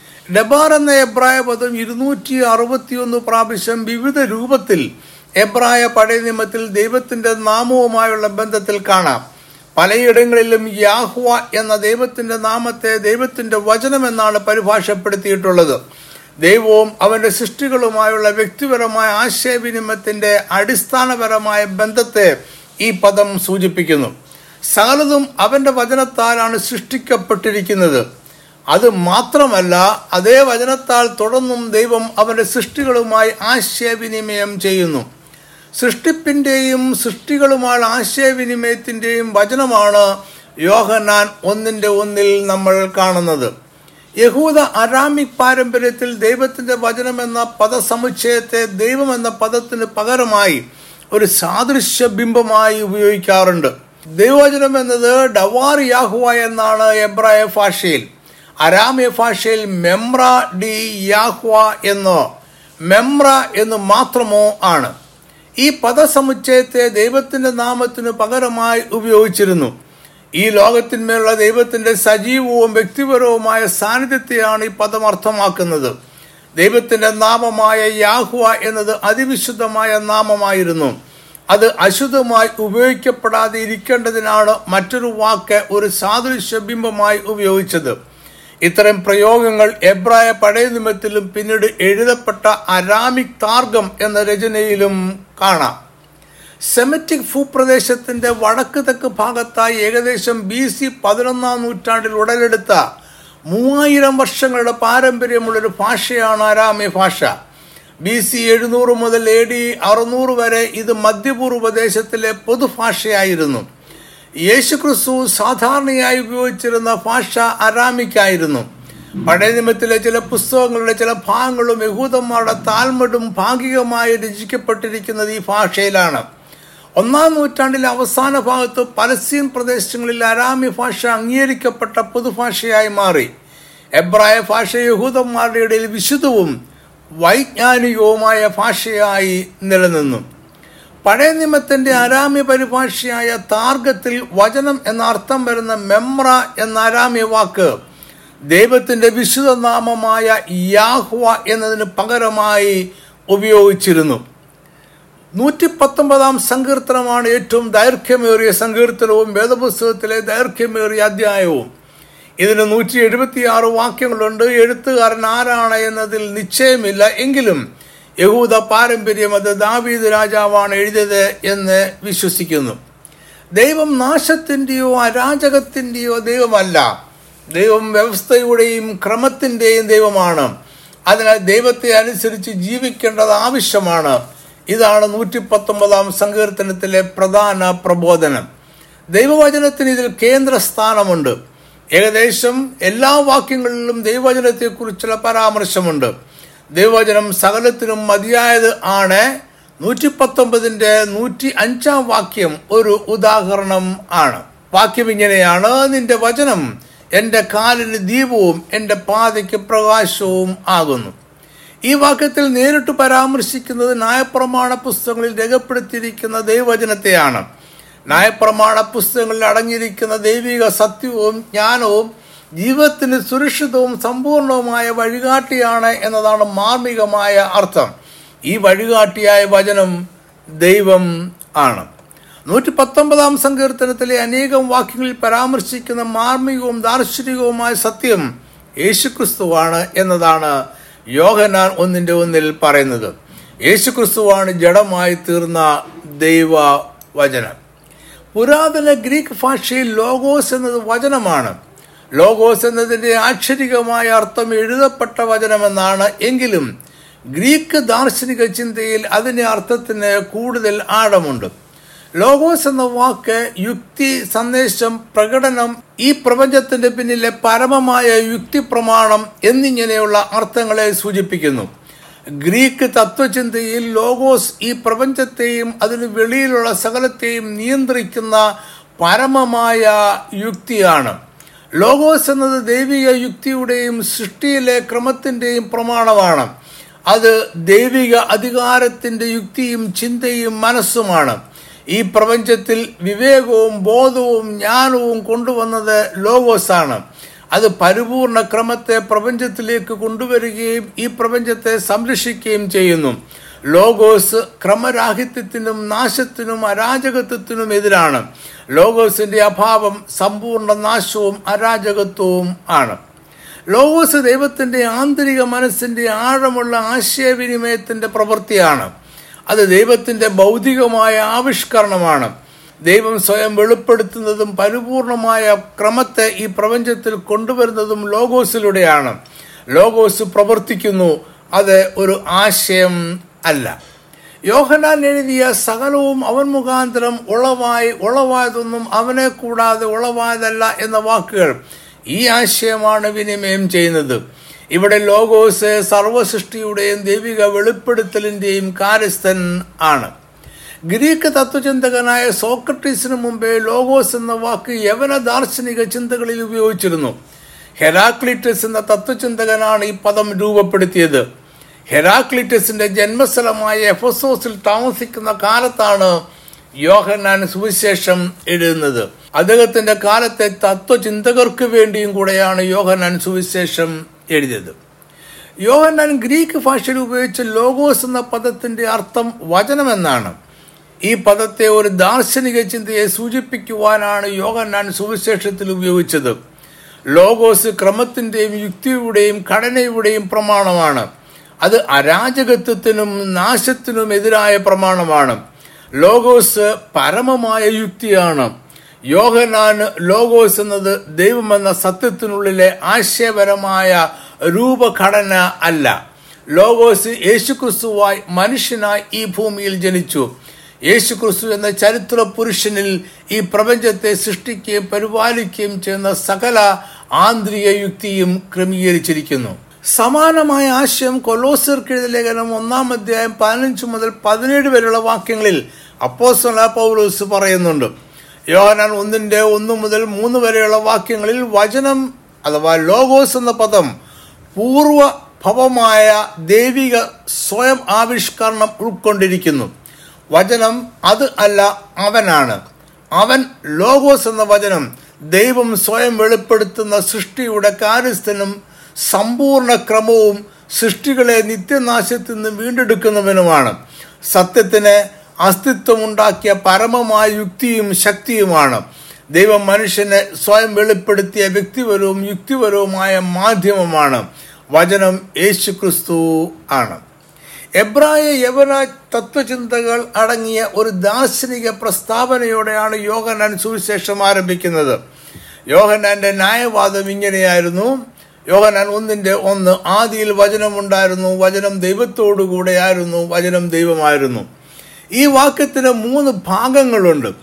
ഡെബാർ എന്ന എബ്രായ പദം ഇരുന്നൂറ്റി അറുപത്തിയൊന്ന് പ്രാവശ്യം വിവിധ രൂപത്തിൽ എബ്രായ പഴയ നിയമത്തിൽ ദൈവത്തിന്റെ നാമവുമായുള്ള ബന്ധത്തിൽ കാണാം പലയിടങ്ങളിലും യാഹ്വ എന്ന ദൈവത്തിന്റെ നാമത്തെ ദൈവത്തിന്റെ വചനം എന്നാണ് പരിഭാഷപ്പെടുത്തിയിട്ടുള്ളത് ദൈവവും അവന്റെ സൃഷ്ടികളുമായുള്ള വ്യക്തിപരമായ ആശയവിനിമയത്തിന്റെ അടിസ്ഥാനപരമായ ബന്ധത്തെ ഈ പദം സൂചിപ്പിക്കുന്നു സകലതും അവന്റെ വചനത്താലാണ് സൃഷ്ടിക്കപ്പെട്ടിരിക്കുന്നത് അത് മാത്രമല്ല അതേ വചനത്താൽ തുടർന്നും ദൈവം അവന്റെ സൃഷ്ടികളുമായി ആശയവിനിമയം ചെയ്യുന്നു സൃഷ്ടിപ്പിന്റെയും സൃഷ്ടികളുമായ ആശയവിനിമയത്തിന്റെയും വചനമാണ് യോഹന്നാൻ ഒന്നിന്റെ ഒന്നിൽ നമ്മൾ കാണുന്നത് യഹൂദ അരാമിക് പാരമ്പര്യത്തിൽ ദൈവത്തിന്റെ വചനം എന്ന പദസമുച്ചയത്തെ ദൈവം എന്ന പദത്തിന് പകരമായി ഒരു സാദൃശ്യ ബിംബമായി ഉപയോഗിക്കാറുണ്ട് ദൈവവചനം എന്നത് ഡവാർ യാഹുവ എന്നാണ് എബ്രായ ഭാഷയിൽ അരാമ്യ ഭാഷയിൽ മെമ്ര ഡി യാഹ്വ എന്നോ മെമ്ര എന്ന് മാത്രമോ ആണ് ഈ പദസമുച്ചയത്തെ ദൈവത്തിന്റെ നാമത്തിന് പകരമായി ഉപയോഗിച്ചിരുന്നു ഈ ലോകത്തിന്മേലുള്ള ദൈവത്തിന്റെ സജീവവും വ്യക്തിപരവുമായ സാന്നിധ്യത്തെയാണ് ഈ പദം അർത്ഥമാക്കുന്നത് ദൈവത്തിന്റെ നാമമായ യാഹുവ എന്നത് അതിവിശുദ്ധമായ നാമമായിരുന്നു അത് അശുദ്ധമായി ഉപയോഗിക്കപ്പെടാതെ ഇരിക്കേണ്ടതിനാണ് മറ്റൊരു വാക്ക് ഒരു സാദൃശ്യ ബിംബമായി ഉപയോഗിച്ചത് ഇത്തരം പ്രയോഗങ്ങൾ എബ്രായ പഴയ നിയമത്തിലും പിന്നീട് എഴുതപ്പെട്ട അരാമിക് താർഗം എന്ന രചനയിലും കാണാം സെമറ്റിക് ഭൂപ്രദേശത്തിന്റെ വടക്ക് തെക്ക് ഭാഗത്തായി ഏകദേശം ബി സി പതിനൊന്നാം നൂറ്റാണ്ടിൽ ഉടലെടുത്ത മൂവായിരം വർഷങ്ങളുടെ പാരമ്പര്യമുള്ളൊരു ഭാഷയാണ് അരാമ്യ ഭാഷ ബി സി എഴുന്നൂറ് മുതൽ എ ഡി അറുന്നൂറ് വരെ ഇത് മധ്യപൂർവ്വ ദേശത്തിലെ പൊതുഭാഷയായിരുന്നു യേശുക്രിസ്തു സാധാരണയായി ഉപയോഗിച്ചിരുന്ന ഭാഷ അരാമിക്കായിരുന്നു പഴയ നിയമത്തിലെ ചില പുസ്തകങ്ങളുടെ ചില ഭാഗങ്ങളും യഹൂദന്മാരുടെ താൽമടും ഭാഗികമായി രചിക്കപ്പെട്ടിരിക്കുന്നത് ഈ ഭാഷയിലാണ് ഒന്നാം നൂറ്റാണ്ടിലെ അവസാന ഭാഗത്ത് പലസ്തീൻ പ്രദേശങ്ങളിൽ അരാമി ഭാഷ അംഗീകരിക്കപ്പെട്ട പൊതുഭാഷയായി മാറി എബ്രായ ഭാഷ യഹൂദന്മാരുടെ ഇടയിൽ വിശുദ്ധവും വൈജ്ഞാനികവുമായ ഭാഷയായി നിലനിന്നു പഴയ നിയമത്തിന്റെ അരാമ്യ പരിഭാഷയായ താർഗത്തിൽ വചനം എന്ന അർത്ഥം വരുന്ന മെമ്ര എന്ന അരാമ്യ വാക്ക് ദൈവത്തിന്റെ വിശുദ്ധ നാമമായ യാഹ്വ എന്നതിന് പകരമായി ഉപയോഗിച്ചിരുന്നു നൂറ്റി പത്തൊമ്പതാം സങ്കീർത്തനമാണ് ഏറ്റവും ദൈർഘ്യമേറിയ സങ്കീർത്തനവും വേദപുസ്തകത്തിലെ ദൈർഘ്യമേറിയ അധ്യായവും ഇതിന് നൂറ്റി എഴുപത്തിയാറ് വാക്യങ്ങളുണ്ട് എഴുത്തുകാരൻ ആരാണ് എന്നതിൽ നിശ്ചയമില്ല എങ്കിലും യഹൂദ പാരമ്പര്യം അത് ദാവീദ് രാജാവാണ് എഴുതിയത് എന്ന് വിശ്വസിക്കുന്നു ദൈവം നാശത്തിൻ്റെയോ അരാജകത്തിൻ്റെയോ ദൈവമല്ല ദൈവം വ്യവസ്ഥയുടെയും ക്രമത്തിൻ്റെയും ദൈവമാണ് അതിനാൽ ദൈവത്തെ അനുസരിച്ച് ജീവിക്കേണ്ടത് ആവശ്യമാണ് ഇതാണ് നൂറ്റി പത്തൊമ്പതാം സങ്കീർത്തനത്തിലെ പ്രധാന പ്രബോധനം ദൈവവചനത്തിന് ഇതിൽ കേന്ദ്ര സ്ഥാനമുണ്ട് ഏകദേശം എല്ലാ വാക്യങ്ങളിലും ദൈവവചനത്തെക്കുറിച്ചുള്ള പരാമർശമുണ്ട് ദൈവവചനം സകലത്തിനും മതിയായത് ആണ് നൂറ്റി പത്തൊമ്പതിന്റെ നൂറ്റി അഞ്ചാം വാക്യം ഒരു ഉദാഹരണം ആണ് വാക്യം ഇങ്ങനെയാണ് നിന്റെ വചനം എൻ്റെ കാലിന് ദീപവും എൻ്റെ പാതയ്ക്ക് പ്രകാശവും ആകുന്നു ഈ വാക്യത്തിൽ നേരിട്ട് പരാമർശിക്കുന്നത് ന്യായപ്രമാണ പുസ്തകങ്ങളിൽ രേഖപ്പെടുത്തിയിരിക്കുന്ന ദൈവവചനത്തെയാണ് ന്യായപ്രമാണ പുസ്തകങ്ങളിൽ അടങ്ങിയിരിക്കുന്ന ദൈവിക സത്യവും ജ്ഞാനവും ജീവിതത്തിന് സുരക്ഷിതവും സമ്പൂർണവുമായ വഴികാട്ടിയാണ് എന്നതാണ് മാർമികമായ അർത്ഥം ഈ വഴികാട്ടിയായ വചനം ദൈവം ആണ് നൂറ്റി പത്തൊമ്പതാം സങ്കീർത്തനത്തിലെ അനേകം വാക്യങ്ങളിൽ പരാമർശിക്കുന്ന മാർമികവും ദാർശനികവുമായ സത്യം യേശുക്രിസ്തുവാണ് എന്നതാണ് യോഹനാൻ ഒന്നിന്റെ ഒന്നിൽ പറയുന്നത് യേശുക്രിസ്തുവാണ് ജഡമായി തീർന്ന ദൈവ വചനം പുരാതന ഗ്രീക്ക് ഭാഷയിൽ ലോഗോസ് എന്നത് വചനമാണ് ലോഗോസ് എന്നതിന്റെ ആക്ഷരികമായ അർത്ഥം എഴുതപ്പെട്ട വചനമെന്നാണ് എങ്കിലും ഗ്രീക്ക് ദാർശനിക ചിന്തയിൽ അതിന്റെ അർത്ഥത്തിന് കൂടുതൽ ആഴമുണ്ട് ലോഗോസ് എന്ന വാക്ക് യുക്തി സന്ദേശം പ്രകടനം ഈ പ്രപഞ്ചത്തിന്റെ പിന്നിലെ പരമമായ യുക്തി പ്രമാണം എന്നിങ്ങനെയുള്ള അർത്ഥങ്ങളെ സൂചിപ്പിക്കുന്നു ഗ്രീക്ക് തത്വചിന്തയിൽ ലോഗോസ് ഈ പ്രപഞ്ചത്തെയും അതിന് വെളിയിലുള്ള സകലത്തെയും നിയന്ത്രിക്കുന്ന പരമമായ യുക്തിയാണ് ലോഗോസ് എന്നത് ദൈവിക യുക്തിയുടെയും സൃഷ്ടിയിലെ ക്രമത്തിന്റെയും പ്രമാണമാണ് അത് ദൈവിക അധികാരത്തിന്റെ യുക്തിയും ചിന്തയും മനസ്സുമാണ് ഈ പ്രപഞ്ചത്തിൽ വിവേകവും ബോധവും ജ്ഞാനവും കൊണ്ടുവന്നത് ലോഗോസ് ആണ് അത് പരിപൂർണ ക്രമത്തെ പ്രപഞ്ചത്തിലേക്ക് കൊണ്ടുവരികയും ഈ പ്രപഞ്ചത്തെ സംരക്ഷിക്കുകയും ചെയ്യുന്നു ലോഗോസ് ക്രമരാഹിത്യത്തിനും നാശത്തിനും അരാജകത്വത്തിനും എതിരാണ് ലോഗോസിന്റെ അഭാവം സമ്പൂർണ്ണ നാശവും അരാജകത്വവും ആണ് ലോഗോസ് ദൈവത്തിന്റെ ആന്തരിക മനസ്സിന്റെ ആഴമുള്ള ആശയവിനിമയത്തിന്റെ പ്രവൃത്തിയാണ് അത് ദൈവത്തിന്റെ ഭൗതികമായ ആവിഷ്കരണമാണ് ദൈവം സ്വയം വെളിപ്പെടുത്തുന്നതും പരിപൂർണമായ ക്രമത്തെ ഈ പ്രപഞ്ചത്തിൽ കൊണ്ടുവരുന്നതും ലോഗോസിലൂടെയാണ് ലോഗോസ് പ്രവർത്തിക്കുന്നു അത് ഒരു ആശയം അല്ല യോഹനാൻ എഴുതിയ സകലവും അവൻ മുഖാന്തരം ഉളവായി ഉളവായതൊന്നും അവനെ കൂടാതെ ഉളവായതല്ല എന്ന വാക്കുകൾ ഈ ആശയമാണ് വിനിമയം ചെയ്യുന്നത് ഇവിടെ ലോഗോസ് സർവസൃഷ്ടിയുടെയും ദൈവിക വെളിപ്പെടുത്തലിന്റെയും കാര്യസ്ഥൻ ആണ് ഗ്രീക്ക് തത്വചിന്തകനായ സോക്രട്ടീസിന് മുമ്പേ ലോഗോസ് എന്ന വാക്ക് യവന ദാർശനിക ചിന്തകളിൽ ഉപയോഗിച്ചിരുന്നു ഹെറാക്ലിറ്റസ് എന്ന തത്വചിന്തകനാണ് ഈ പദം രൂപപ്പെടുത്തിയത് ഹെറാക്ലിറ്റസിന്റെ ജന്മസ്ഥലമായ എഫസോസിൽ താമസിക്കുന്ന കാലത്താണ് യോഹന്നാൻ സുവിശേഷം എഴുതുന്നത് അദ്ദേഹത്തിന്റെ കാലത്തെ തത്വചിന്തകർക്ക് വേണ്ടിയും കൂടെയാണ് യോഹന്നാൻ സുവിശേഷം എഴുതിയത് യോഹന്നാൻ ഗ്രീക്ക് ഭാഷയിൽ ഉപയോഗിച്ച ലോഗോസ് എന്ന പദത്തിന്റെ അർത്ഥം വചനമെന്നാണ് ഈ പദത്തെ ഒരു ദാർശനിക ചിന്തയെ സൂചിപ്പിക്കുവാനാണ് യോഹന്നാൻ സുവിശേഷത്തിൽ ഉപയോഗിച്ചത് ലോഗോസ് ക്രമത്തിന്റെയും യുക്തിയുടെയും ഘടനയുടെയും പ്രമാണമാണ് അത് അരാജകത്വത്തിനും നാശത്തിനും എതിരായ പ്രമാണമാണ് ലോഗോസ് പരമമായ യുക്തിയാണ് യോഹനാന് ലോഗോസ് എന്നത് ദൈവമെന്ന സത്യത്തിനുള്ളിലെ ആശയപരമായ രൂപഘടന അല്ല ലോഗോസ് യേശുക്രിസ്തുവായി മനുഷ്യനായി ഈ ഭൂമിയിൽ ജനിച്ചു യേശുക്രിസ്തു എന്ന ചരിത്ര പുരുഷനിൽ ഈ പ്രപഞ്ചത്തെ സൃഷ്ടിക്കുകയും പരിപാലിക്കുകയും ചെയ്യുന്ന സകല ആന്തരിക യുക്തിയും ക്രമീകരിച്ചിരിക്കുന്നു സമാനമായ ആശയം കൊലോസർക്കെഴുത ലേഖനം ഒന്നാം അധ്യായം പതിനഞ്ച് മുതൽ പതിനേഴ് വരെയുള്ള വാക്യങ്ങളിൽ അപ്പോസ്തല പൗലോസ് പറയുന്നുണ്ട് യോഹനാൻ ഒന്നിന്റെ ഒന്ന് മുതൽ മൂന്ന് വരെയുള്ള വാക്യങ്ങളിൽ വചനം അഥവാ ലോഗോസ് എന്ന പദം പൂർവ ഭവമായ ദൈവിക സ്വയം ആവിഷ്കരണം ഉൾക്കൊണ്ടിരിക്കുന്നു വചനം അത് അല്ല അവനാണ് അവൻ ലോഗോസ് എന്ന വചനം ദൈവം സ്വയം വെളിപ്പെടുത്തുന്ന സൃഷ്ടിയുടെ കാര്യസ്ഥനും സമ്പൂർണ്ണ ക്രമവും സൃഷ്ടികളെ നിത്യനാശത്തിൽ നിന്ന് വീണ്ടെടുക്കുന്നവനുമാണ് സത്യത്തിന് അസ്തിത്വമുണ്ടാക്കിയ പരമമായ യുക്തിയും ശക്തിയുമാണ് ദൈവം മനുഷ്യനെ സ്വയം വെളിപ്പെടുത്തിയ വ്യക്തിപരവും യുക്തിപരവുമായ മാധ്യമമാണ് വചനം യേശു ക്രിസ്തു ആണ് എബ്രായ യവന തത്വചിന്തകൾ അടങ്ങിയ ഒരു ദാർശനിക പ്രസ്താവനയോടെയാണ് യോഹനാൻ സുവിശേഷം ആരംഭിക്കുന്നത് യോഹനാന്റെ ന്യായവാദം ഇങ്ങനെയായിരുന്നു യോഹനാൻ ഒന്നിന്റെ ഒന്ന് ആദിയിൽ വചനമുണ്ടായിരുന്നു വചനം ദൈവത്തോടു കൂടെയായിരുന്നു വചനം ദൈവമായിരുന്നു ഈ വാക്യത്തിന് മൂന്ന് ഭാഗങ്ങളുണ്ട്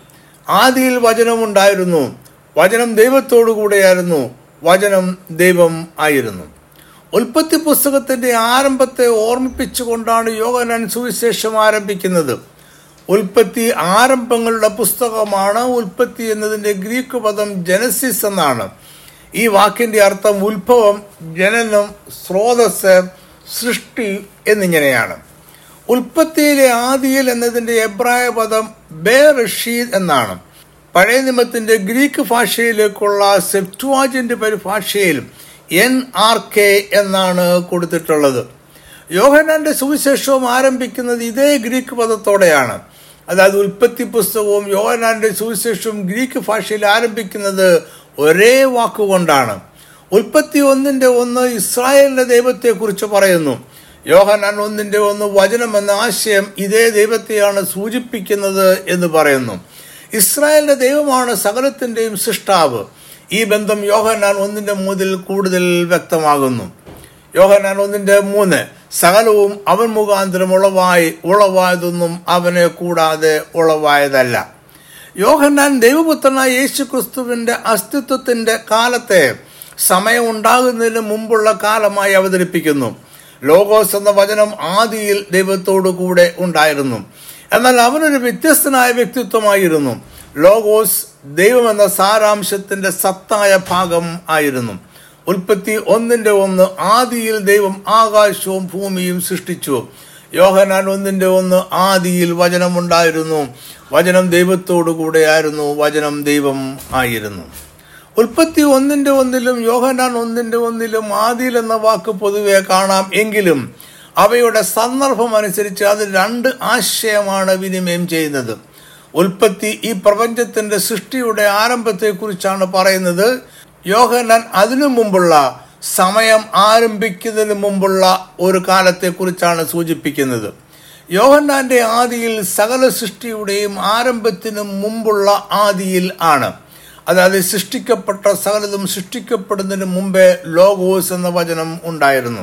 ആദിയിൽ വചനമുണ്ടായിരുന്നു വചനം ദൈവത്തോടു കൂടെയായിരുന്നു വചനം ദൈവം ആയിരുന്നു ഉൽപ്പത്തി പുസ്തകത്തിന്റെ ആരംഭത്തെ ഓർമ്മിപ്പിച്ചുകൊണ്ടാണ് യോഗനാൻ സുവിശേഷം ആരംഭിക്കുന്നത് ഉൽപ്പത്തി ആരംഭങ്ങളുടെ പുസ്തകമാണ് ഉൽപ്പത്തി എന്നതിന്റെ ഗ്രീക്ക് പദം ജനസിസ് എന്നാണ് ഈ വാക്കിന്റെ അർത്ഥം ഉത്ഭവം ജനനം സ്രോതസ് സൃഷ്ടി എന്നിങ്ങനെയാണ് ഉൽപ്പത്തിയിലെ ആദിയിൽ എന്നതിന്റെ എബ്രായ പദം ബേറഷീദ് എന്നാണ് പഴയ നിയമത്തിന്റെ ഗ്രീക്ക് ഭാഷയിലേക്കുള്ള സെപ്റ്റുവാജിന്റെ പരിഭാഷയിൽ എൻ ആർ കെ എന്നാണ് കൊടുത്തിട്ടുള്ളത് യോഹനാന്റെ സുവിശേഷവും ആരംഭിക്കുന്നത് ഇതേ ഗ്രീക്ക് പദത്തോടെയാണ് അതായത് ഉൽപ്പത്തി പുസ്തകവും യോഹനാന്റെ സുവിശേഷവും ഗ്രീക്ക് ഭാഷയിൽ ആരംഭിക്കുന്നത് ഒരേ വാക്കുകൊണ്ടാണ് ഉൽപ്പത്തി ഒന്നിന്റെ ഒന്ന് ഇസ്രായേലിന്റെ ദൈവത്തെക്കുറിച്ച് പറയുന്നു യോഹനാൻ ഒന്നിന്റെ ഒന്ന് വചനം എന്ന ആശയം ഇതേ ദൈവത്തെയാണ് സൂചിപ്പിക്കുന്നത് എന്ന് പറയുന്നു ഇസ്രായേലിന്റെ ദൈവമാണ് സകലത്തിന്റെയും സൃഷ്ടാവ് ഈ ബന്ധം യോഹനാൻ ഒന്നിന്റെ മൂന്നിൽ കൂടുതൽ വ്യക്തമാകുന്നു യോഹനാൻ ഒന്നിന്റെ മൂന്ന് സകലവും അവൻ മുഖാന്തരം ഉളവായി ഉളവായതൊന്നും അവനെ കൂടാതെ ഉളവായതല്ല യോഹന്നാൻ ദൈവപുത്രനായ യേശു ക്രിസ്തുവിന്റെ അസ്തിത്വത്തിന്റെ കാലത്തെ സമയം ഉണ്ടാകുന്നതിന് മുമ്പുള്ള കാലമായി അവതരിപ്പിക്കുന്നു ലോഗോസ് എന്ന വചനം ആദിയിൽ ദൈവത്തോടു കൂടെ ഉണ്ടായിരുന്നു എന്നാൽ അവനൊരു വ്യത്യസ്തനായ വ്യക്തിത്വമായിരുന്നു ലോഗോസ് ദൈവം എന്ന സാരാംശത്തിന്റെ സത്തായ ഭാഗം ആയിരുന്നു ഉൽപ്പത്തി ഒന്നിന്റെ ഒന്ന് ആദിയിൽ ദൈവം ആകാശവും ഭൂമിയും സൃഷ്ടിച്ചു യോഹനാൻ ഒന്നിന്റെ ഒന്ന് ആദിയിൽ വചനമുണ്ടായിരുന്നു വചനം ദൈവത്തോടു കൂടെയായിരുന്നു വചനം ദൈവം ആയിരുന്നു ഉൽപ്പത്തി ഒന്നിന്റെ ഒന്നിലും യോഹനാൻ ഒന്നിന്റെ ഒന്നിലും ആദിയിൽ എന്ന വാക്ക് പൊതുവെ കാണാം എങ്കിലും അവയുടെ സന്ദർഭം അനുസരിച്ച് അത് രണ്ട് ആശയമാണ് വിനിമയം ചെയ്യുന്നത് ഉൽപ്പത്തി ഈ പ്രപഞ്ചത്തിന്റെ സൃഷ്ടിയുടെ ആരംഭത്തെക്കുറിച്ചാണ് പറയുന്നത് യോഹനാൻ അതിനു മുമ്പുള്ള സമയം ആരംഭിക്കുന്നതിന് മുമ്പുള്ള ഒരു കാലത്തെക്കുറിച്ചാണ് സൂചിപ്പിക്കുന്നത് യോഹന്നാന്റെ ആദിയിൽ സകല സൃഷ്ടിയുടെയും ആരംഭത്തിന് മുമ്പുള്ള ആദിയിൽ ആണ് അതായത് സൃഷ്ടിക്കപ്പെട്ട സകലതും സൃഷ്ടിക്കപ്പെടുന്നതിന് മുമ്പേ ലോഗോസ് എന്ന വചനം ഉണ്ടായിരുന്നു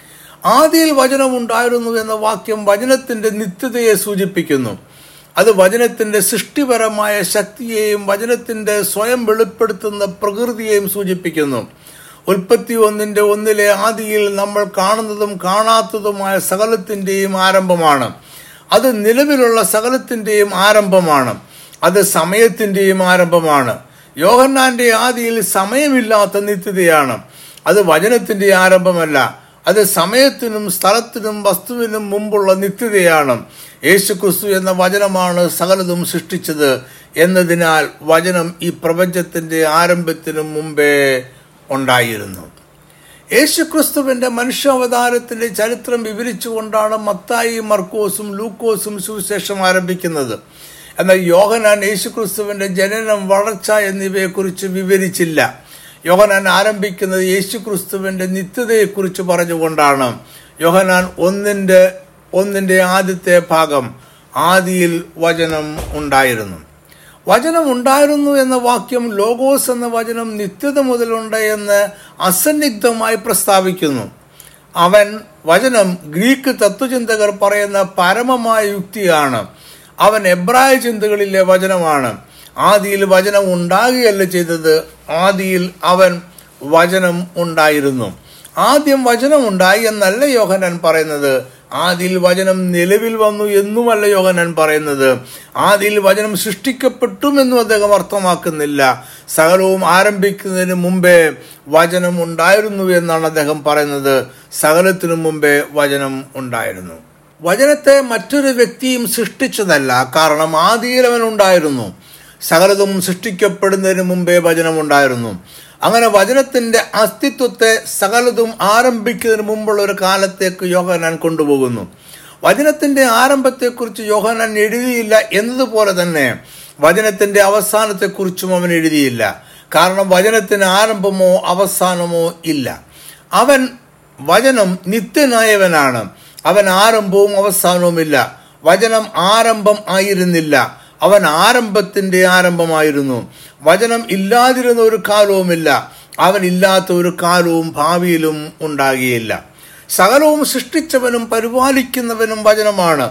ആദിയിൽ വചനം ഉണ്ടായിരുന്നു എന്ന വാക്യം വചനത്തിന്റെ നിത്യതയെ സൂചിപ്പിക്കുന്നു അത് വചനത്തിന്റെ സൃഷ്ടിപരമായ ശക്തിയെയും വചനത്തിന്റെ സ്വയം വെളിപ്പെടുത്തുന്ന പ്രകൃതിയെയും സൂചിപ്പിക്കുന്നു ഉൽപ്പത്തി ഒന്നിന്റെ ഒന്നിലെ ആദിയിൽ നമ്മൾ കാണുന്നതും കാണാത്തതുമായ സകലത്തിന്റെയും ആരംഭമാണ് അത് നിലവിലുള്ള സകലത്തിന്റെയും ആരംഭമാണ് അത് സമയത്തിന്റെയും ആരംഭമാണ് യോഹന്നാന്റെ ആദിയിൽ സമയമില്ലാത്ത നിത്യതയാണ് അത് വചനത്തിന്റെ ആരംഭമല്ല അത് സമയത്തിനും സ്ഥലത്തിനും വസ്തുവിനും മുമ്പുള്ള നിത്യതയാണ് യേശുക്രിസ്തു എന്ന വചനമാണ് സകലതും സൃഷ്ടിച്ചത് എന്നതിനാൽ വചനം ഈ പ്രപഞ്ചത്തിന്റെ ആരംഭത്തിനു മുമ്പേ ഉണ്ടായിരുന്നു യേശുക്രിസ്തുവിന്റെ മനുഷ്യാവതാരത്തിന്റെ ചരിത്രം വിവരിച്ചുകൊണ്ടാണ് മത്തായി മർക്കോസും ലൂക്കോസും സുവിശേഷം ആരംഭിക്കുന്നത് എന്നാൽ യോഹനാൻ യേശുക്രിസ്തുവിന്റെ ജനനം വളർച്ച എന്നിവയെക്കുറിച്ച് വിവരിച്ചില്ല യോഹനാൻ ആരംഭിക്കുന്നത് യേശുക്രിസ്തുവിന്റെ നിത്യതയെക്കുറിച്ച് പറഞ്ഞുകൊണ്ടാണ് യോഹനാൻ ഒന്നിന്റെ ഒന്നിന്റെ ആദ്യത്തെ ഭാഗം ആദിയിൽ വചനം ഉണ്ടായിരുന്നു വചനം ഉണ്ടായിരുന്നു എന്ന വാക്യം ലോഗോസ് എന്ന വചനം നിത്യത മുതലുണ്ട് എന്ന് അസന്നിഗ്ധമായി പ്രസ്താവിക്കുന്നു അവൻ വചനം ഗ്രീക്ക് തത്വചിന്തകർ പറയുന്ന പരമമായ യുക്തിയാണ് അവൻ എബ്രായ ചിന്തകളിലെ വചനമാണ് ആദിയിൽ വചനം ഉണ്ടാകുകയല്ല ചെയ്തത് ആദിയിൽ അവൻ വചനം ഉണ്ടായിരുന്നു ആദ്യം വചനം ഉണ്ടായി എന്നല്ല യോഹനാൻ പറയുന്നത് ആദിയിൽ വചനം നിലവിൽ വന്നു എന്നുമല്ല യോഹനാൻ പറയുന്നത് ആദിയിൽ വചനം സൃഷ്ടിക്കപ്പെട്ടുമെന്നും അദ്ദേഹം അർത്ഥമാക്കുന്നില്ല സകലവും ആരംഭിക്കുന്നതിന് മുമ്പേ വചനം ഉണ്ടായിരുന്നു എന്നാണ് അദ്ദേഹം പറയുന്നത് സകലത്തിനു മുമ്പേ വചനം ഉണ്ടായിരുന്നു വചനത്തെ മറ്റൊരു വ്യക്തിയും സൃഷ്ടിച്ചതല്ല കാരണം ആദിയിൽ അവൻ ഉണ്ടായിരുന്നു സകലതും സൃഷ്ടിക്കപ്പെടുന്നതിന് മുമ്പേ വചനമുണ്ടായിരുന്നു അങ്ങനെ വചനത്തിന്റെ അസ്തിത്വത്തെ സകലതും ആരംഭിക്കുന്നതിന് മുമ്പുള്ള ഒരു കാലത്തേക്ക് യോഹനാൻ കൊണ്ടുപോകുന്നു വചനത്തിന്റെ ആരംഭത്തെക്കുറിച്ച് യോഹനാൻ എഴുതിയില്ല എന്നതുപോലെ തന്നെ വചനത്തിന്റെ അവസാനത്തെക്കുറിച്ചും അവൻ എഴുതിയില്ല കാരണം വചനത്തിന് ആരംഭമോ അവസാനമോ ഇല്ല അവൻ വചനം നിത്യനായവനാണ് അവൻ ആരംഭവും അവസാനവുമില്ല വചനം ആരംഭം ആയിരുന്നില്ല അവൻ ആരംഭത്തിന്റെ ആരംഭമായിരുന്നു വചനം ഇല്ലാതിരുന്ന ഒരു കാലവുമില്ല അവൻ ഇല്ലാത്ത ഒരു കാലവും ഭാവിയിലും ഉണ്ടാകുകയില്ല സകലവും സൃഷ്ടിച്ചവനും പരിപാലിക്കുന്നവനും വചനമാണ്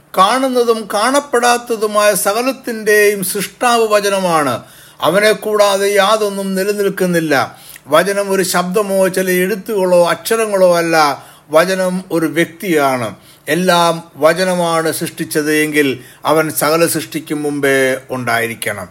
കാണുന്നതും കാണപ്പെടാത്തതുമായ സകലത്തിൻ്റെയും സൃഷ്ടാവ് വചനമാണ് അവനെ കൂടാതെ യാതൊന്നും നിലനിൽക്കുന്നില്ല വചനം ഒരു ശബ്ദമോ ചില എഴുത്തുകളോ അക്ഷരങ്ങളോ അല്ല വചനം ഒരു വ്യക്തിയാണ് എല്ലാം വചനമാണ് സൃഷ്ടിച്ചത് എങ്കിൽ അവൻ സകല സൃഷ്ടിക്കും മുമ്പേ ഉണ്ടായിരിക്കണം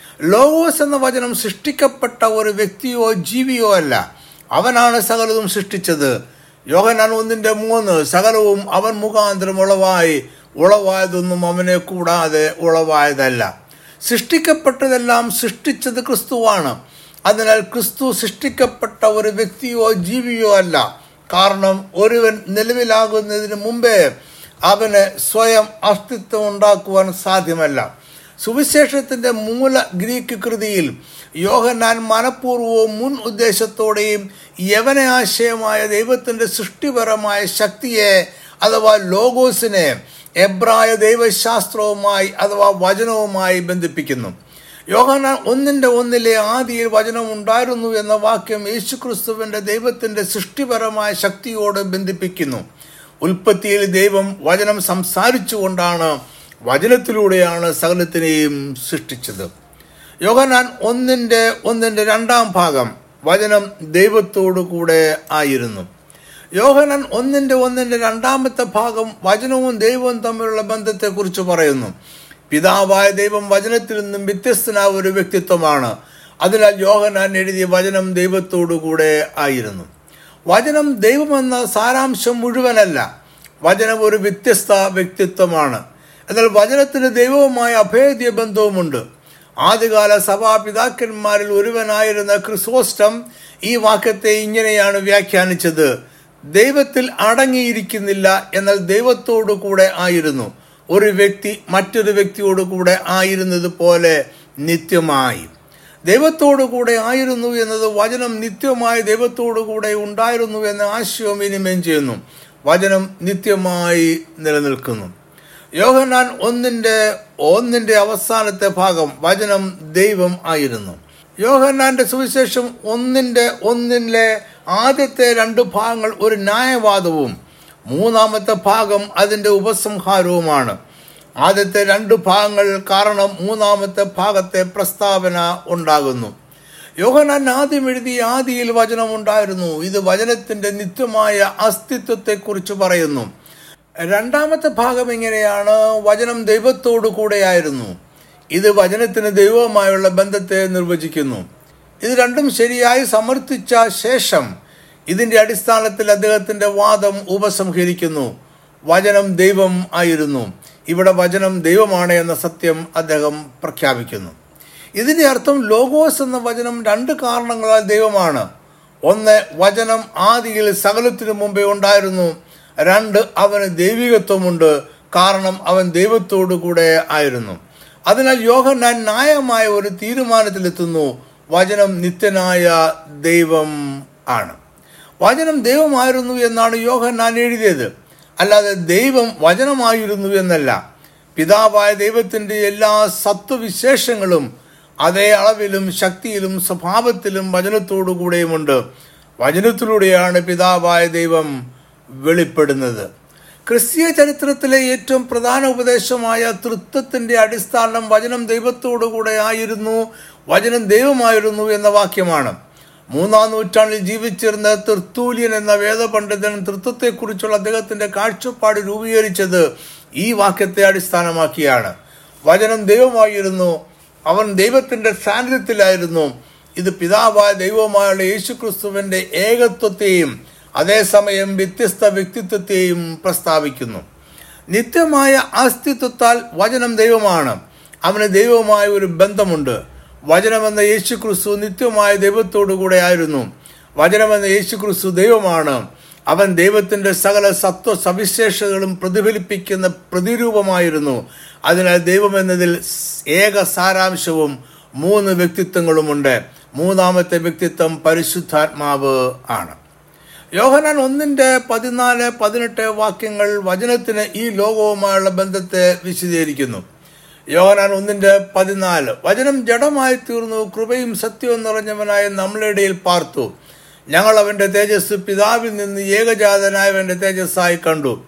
ലോഗോസ് എന്ന വചനം സൃഷ്ടിക്കപ്പെട്ട ഒരു വ്യക്തിയോ ജീവിയോ അല്ല അവനാണ് സകലതും സൃഷ്ടിച്ചത് യോഹനാൻ ഒന്നിന്റെ മൂന്ന് സകലവും അവൻ മുഖാന്തരം ഉളവായി ഉളവായതൊന്നും അവനെ കൂടാതെ ഉളവായതല്ല സൃഷ്ടിക്കപ്പെട്ടതെല്ലാം സൃഷ്ടിച്ചത് ക്രിസ്തുവാണ് അതിനാൽ ക്രിസ്തു സൃഷ്ടിക്കപ്പെട്ട ഒരു വ്യക്തിയോ ജീവിയോ അല്ല കാരണം ഒരുവൻ നിലവിലാകുന്നതിന് മുമ്പേ അവന് സ്വയം അസ്തിത്വം ഉണ്ടാക്കുവാൻ സാധ്യമല്ല സുവിശേഷത്തിന്റെ മൂല ഗ്രീക്ക് കൃതിയിൽ യോഹന്നാൻ മനഃപൂർവ്വവും മുൻ ഉദ്ദേശത്തോടെയും യവന ആശയമായ ദൈവത്തിന്റെ സൃഷ്ടിപരമായ ശക്തിയെ അഥവാ ലോഗോസിനെ എബ്രായ ദൈവശാസ്ത്രവുമായി അഥവാ വചനവുമായി ബന്ധിപ്പിക്കുന്നു യോഹന്നാൻ ഒന്നിന്റെ ഒന്നിലെ ആദിയിൽ വചനം ഉണ്ടായിരുന്നു എന്ന വാക്യം യേശുക്രിസ്തുവിന്റെ ദൈവത്തിന്റെ സൃഷ്ടിപരമായ ശക്തിയോട് ബന്ധിപ്പിക്കുന്നു ഉൽപ്പത്തിയിൽ ദൈവം വചനം സംസാരിച്ചുകൊണ്ടാണ് വചനത്തിലൂടെയാണ് സകലത്തിനെയും സൃഷ്ടിച്ചത് യോഹനാൻ ഒന്നിന്റെ ഒന്നിന്റെ രണ്ടാം ഭാഗം വചനം ദൈവത്തോടു കൂടെ ആയിരുന്നു യോഹനാൻ ഒന്നിന്റെ ഒന്നിന്റെ രണ്ടാമത്തെ ഭാഗം വചനവും ദൈവവും തമ്മിലുള്ള ബന്ധത്തെക്കുറിച്ച് പറയുന്നു പിതാവായ ദൈവം വചനത്തിൽ നിന്നും വ്യത്യസ്തനായ ഒരു വ്യക്തിത്വമാണ് അതിനാൽ യോഹനാൻ എഴുതിയ വചനം ദൈവത്തോടു കൂടെ ആയിരുന്നു വചനം ദൈവമെന്ന സാരാംശം മുഴുവനല്ല വചനം ഒരു വ്യത്യസ്ത വ്യക്തിത്വമാണ് എന്നാൽ വചനത്തിന് ദൈവവുമായ അഭേദ്യ ബന്ധവുമുണ്ട് ആദ്യകാല സഭാപിതാക്കന്മാരിൽ ഒരുവനായിരുന്ന ക്രിസോസ്റ്റം ഈ വാക്യത്തെ ഇങ്ങനെയാണ് വ്യാഖ്യാനിച്ചത് ദൈവത്തിൽ അടങ്ങിയിരിക്കുന്നില്ല എന്നാൽ ദൈവത്തോടു കൂടെ ആയിരുന്നു ഒരു വ്യക്തി മറ്റൊരു വ്യക്തിയോട് കൂടെ ആയിരുന്നത് പോലെ നിത്യമായി ദൈവത്തോടു കൂടെ ആയിരുന്നു എന്നത് വചനം നിത്യമായി ദൈവത്തോടു കൂടെ ഉണ്ടായിരുന്നു എന്ന ആശയവും വിനിമയം ചെയ്യുന്നു വചനം നിത്യമായി നിലനിൽക്കുന്നു യോഹനാൻ ഒന്നിന്റെ ഒന്നിന്റെ അവസാനത്തെ ഭാഗം വചനം ദൈവം ആയിരുന്നു യോഹന്നാന്റെ സുവിശേഷം ഒന്നിന്റെ ഒന്നിലെ ആദ്യത്തെ രണ്ട് ഭാഗങ്ങൾ ഒരു ന്യായവാദവും മൂന്നാമത്തെ ഭാഗം അതിന്റെ ഉപസംഹാരവുമാണ് ആദ്യത്തെ രണ്ട് ഭാഗങ്ങൾ കാരണം മൂന്നാമത്തെ ഭാഗത്തെ പ്രസ്താവന ഉണ്ടാകുന്നു യോഹനാൻ ആദ്യം എഴുതി ആദിയിൽ വചനം ഉണ്ടായിരുന്നു ഇത് വചനത്തിന്റെ നിത്യമായ അസ്തിത്വത്തെക്കുറിച്ച് പറയുന്നു രണ്ടാമത്തെ ഭാഗം ഇങ്ങനെയാണ് വചനം ദൈവത്തോടു കൂടെയായിരുന്നു ഇത് വചനത്തിന് ദൈവവുമായുള്ള ബന്ധത്തെ നിർവചിക്കുന്നു ഇത് രണ്ടും ശരിയായി സമർത്ഥിച്ച ശേഷം ഇതിന്റെ അടിസ്ഥാനത്തിൽ അദ്ദേഹത്തിന്റെ വാദം ഉപസംഹരിക്കുന്നു വചനം ദൈവം ആയിരുന്നു ഇവിടെ വചനം ദൈവമാണ് എന്ന സത്യം അദ്ദേഹം പ്രഖ്യാപിക്കുന്നു ഇതിന്റെ അർത്ഥം ലോഗോസ് എന്ന വചനം രണ്ട് കാരണങ്ങളാൽ ദൈവമാണ് ഒന്ന് വചനം ആദിയിൽ സകലത്തിനു മുമ്പേ ഉണ്ടായിരുന്നു രണ്ട് അവന് ദൈവികത്വമുണ്ട് കാരണം അവൻ ദൈവത്തോടു കൂടെ ആയിരുന്നു അതിനാൽ യോഹന്നാൻ ന്യായമായ ഒരു തീരുമാനത്തിലെത്തുന്നു വചനം നിത്യനായ ദൈവം ആണ് വചനം ദൈവമായിരുന്നു എന്നാണ് യോഹന്നാൻ എഴുതിയത് അല്ലാതെ ദൈവം വചനമായിരുന്നു എന്നല്ല പിതാവായ ദൈവത്തിന്റെ എല്ലാ സത്വവിശേഷങ്ങളും അതേ അളവിലും ശക്തിയിലും സ്വഭാവത്തിലും വചനത്തോടു കൂടെയുമുണ്ട് വചനത്തിലൂടെയാണ് പിതാവായ ദൈവം വെളിപ്പെടുന്നത് ക്രിസ്തീയ ചരിത്രത്തിലെ ഏറ്റവും പ്രധാന ഉപദേശമായ തൃത്വത്തിന്റെ അടിസ്ഥാനം വചനം ദൈവത്തോടു കൂടെ ആയിരുന്നു വചനം ദൈവമായിരുന്നു എന്ന വാക്യമാണ് മൂന്നാം നൂറ്റാണ്ടിൽ ജീവിച്ചിരുന്ന തൃത്തൂല്യൻ എന്ന വേദപണ്ഡിതൻ തൃത്വത്തെക്കുറിച്ചുള്ള അദ്ദേഹത്തിന്റെ കാഴ്ചപ്പാട് രൂപീകരിച്ചത് ഈ വാക്യത്തെ അടിസ്ഥാനമാക്കിയാണ് വചനം ദൈവമായിരുന്നു അവൻ ദൈവത്തിന്റെ സാന്നിധ്യത്തിലായിരുന്നു ഇത് പിതാവായ ദൈവമായുള്ള യേശുക്രിസ്തുവിന്റെ ഏകത്വത്തെയും അതേസമയം വ്യത്യസ്ത വ്യക്തിത്വത്തെയും പ്രസ്താവിക്കുന്നു നിത്യമായ അസ്തിത്വത്താൽ വചനം ദൈവമാണ് അവന് ദൈവവുമായ ഒരു ബന്ധമുണ്ട് വചനമെന്ന യേശുക്രിസ്തു നിത്യമായ ദൈവത്തോടു കൂടെ ആയിരുന്നു വചനമെന്ന യേശുക്രിസ്തു ദൈവമാണ് അവൻ ദൈവത്തിന്റെ സകല സത്വ സവിശേഷതകളും പ്രതിഫലിപ്പിക്കുന്ന പ്രതിരൂപമായിരുന്നു അതിനാൽ ദൈവം എന്നതിൽ ഏക സാരാംശവും മൂന്ന് വ്യക്തിത്വങ്ങളുമുണ്ട് മൂന്നാമത്തെ വ്യക്തിത്വം പരിശുദ്ധാത്മാവ് ആണ് യോഹനാൻ ഒന്നിന്റെ പതിനാല് പതിനെട്ട് വാക്യങ്ങൾ വചനത്തിന് ഈ ലോകവുമായുള്ള ബന്ധത്തെ വിശദീകരിക്കുന്നു യോഹനാൻ ഒന്നിന്റെ പതിനാല് വചനം ജഡമായി തീർന്നു കൃപയും സത്യവും നിറഞ്ഞവനായ നമ്മളുടെ ഇടയിൽ പാർത്തു ഞങ്ങൾ അവന്റെ തേജസ് പിതാവിൽ നിന്ന് ഏകജാതനായവന്റെ തേജസ്സായി കണ്ടു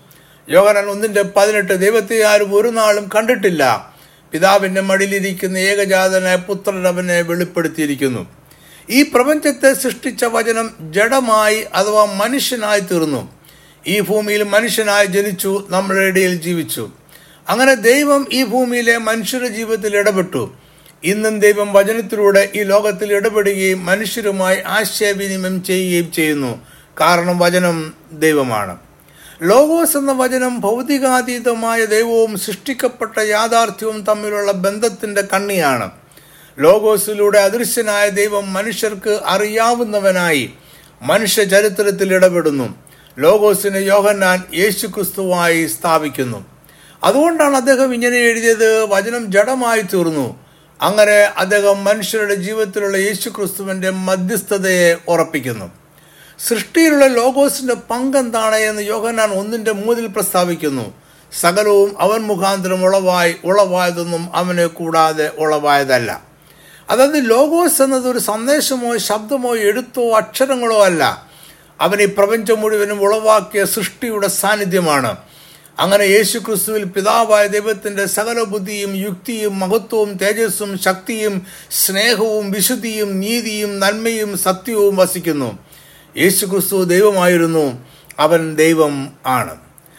യോഹനാൻ ഒന്നിന്റെ പതിനെട്ട് ദൈവത്തെ ആരും ഒരു നാളും കണ്ടിട്ടില്ല പിതാവിന്റെ മടിയിലിരിക്കുന്ന ഏകജാതനായ പുത്രൻ അവനെ വെളിപ്പെടുത്തിയിരിക്കുന്നു ഈ പ്രപഞ്ചത്തെ സൃഷ്ടിച്ച വചനം ജഡമായി അഥവാ മനുഷ്യനായി തീർന്നു ഈ ഭൂമിയിൽ മനുഷ്യനായി ജനിച്ചു നമ്മുടെ ഇടയിൽ ജീവിച്ചു അങ്ങനെ ദൈവം ഈ ഭൂമിയിലെ മനുഷ്യരുടെ ജീവിതത്തിൽ ഇടപെട്ടു ഇന്നും ദൈവം വചനത്തിലൂടെ ഈ ലോകത്തിൽ ഇടപെടുകയും മനുഷ്യരുമായി ആശയവിനിമയം ചെയ്യുകയും ചെയ്യുന്നു കാരണം വചനം ദൈവമാണ് ലോഗോസ് എന്ന വചനം ഭൗതികാതീതമായ ദൈവവും സൃഷ്ടിക്കപ്പെട്ട യാഥാർത്ഥ്യവും തമ്മിലുള്ള ബന്ധത്തിന്റെ കണ്ണിയാണ് ലോഗോസിലൂടെ അദൃശ്യനായ ദൈവം മനുഷ്യർക്ക് അറിയാവുന്നവനായി മനുഷ്യ ചരിത്രത്തിൽ ഇടപെടുന്നു ലോഗോസിനെ യോഹന്നാൻ യേശു ക്രിസ്തുവായി സ്ഥാപിക്കുന്നു അതുകൊണ്ടാണ് അദ്ദേഹം ഇങ്ങനെ എഴുതിയത് വചനം ജഡമായി തീർന്നു അങ്ങനെ അദ്ദേഹം മനുഷ്യരുടെ ജീവിതത്തിലുള്ള യേശു ക്രിസ്തുവിന്റെ മധ്യസ്ഥതയെ ഉറപ്പിക്കുന്നു സൃഷ്ടിയിലുള്ള ലോഗോസിന്റെ പങ്കെന്താണ് എന്ന് യോഹന്നാൻ ഒന്നിന്റെ മൂന്നിൽ പ്രസ്താവിക്കുന്നു സകലവും അവൻ മുഖാന്തരം ഉളവായി ഉളവായതൊന്നും അവനെ കൂടാതെ ഉളവായതല്ല അതായത് ലോഗോസ് എന്നത് ഒരു സന്ദേശമോ ശബ്ദമോ എഴുത്തോ അക്ഷരങ്ങളോ അല്ല അവൻ ഈ പ്രപഞ്ചം മുഴുവനും ഉളവാക്കിയ സൃഷ്ടിയുടെ സാന്നിധ്യമാണ് അങ്ങനെ യേശു ക്രിസ്തുവിൽ പിതാവായ ദൈവത്തിന്റെ സകല ബുദ്ധിയും യുക്തിയും മഹത്വവും തേജസ്സും ശക്തിയും സ്നേഹവും വിശുദ്ധിയും നീതിയും നന്മയും സത്യവും വസിക്കുന്നു യേശു ക്രിസ്തു ദൈവമായിരുന്നു അവൻ ദൈവം ആണ്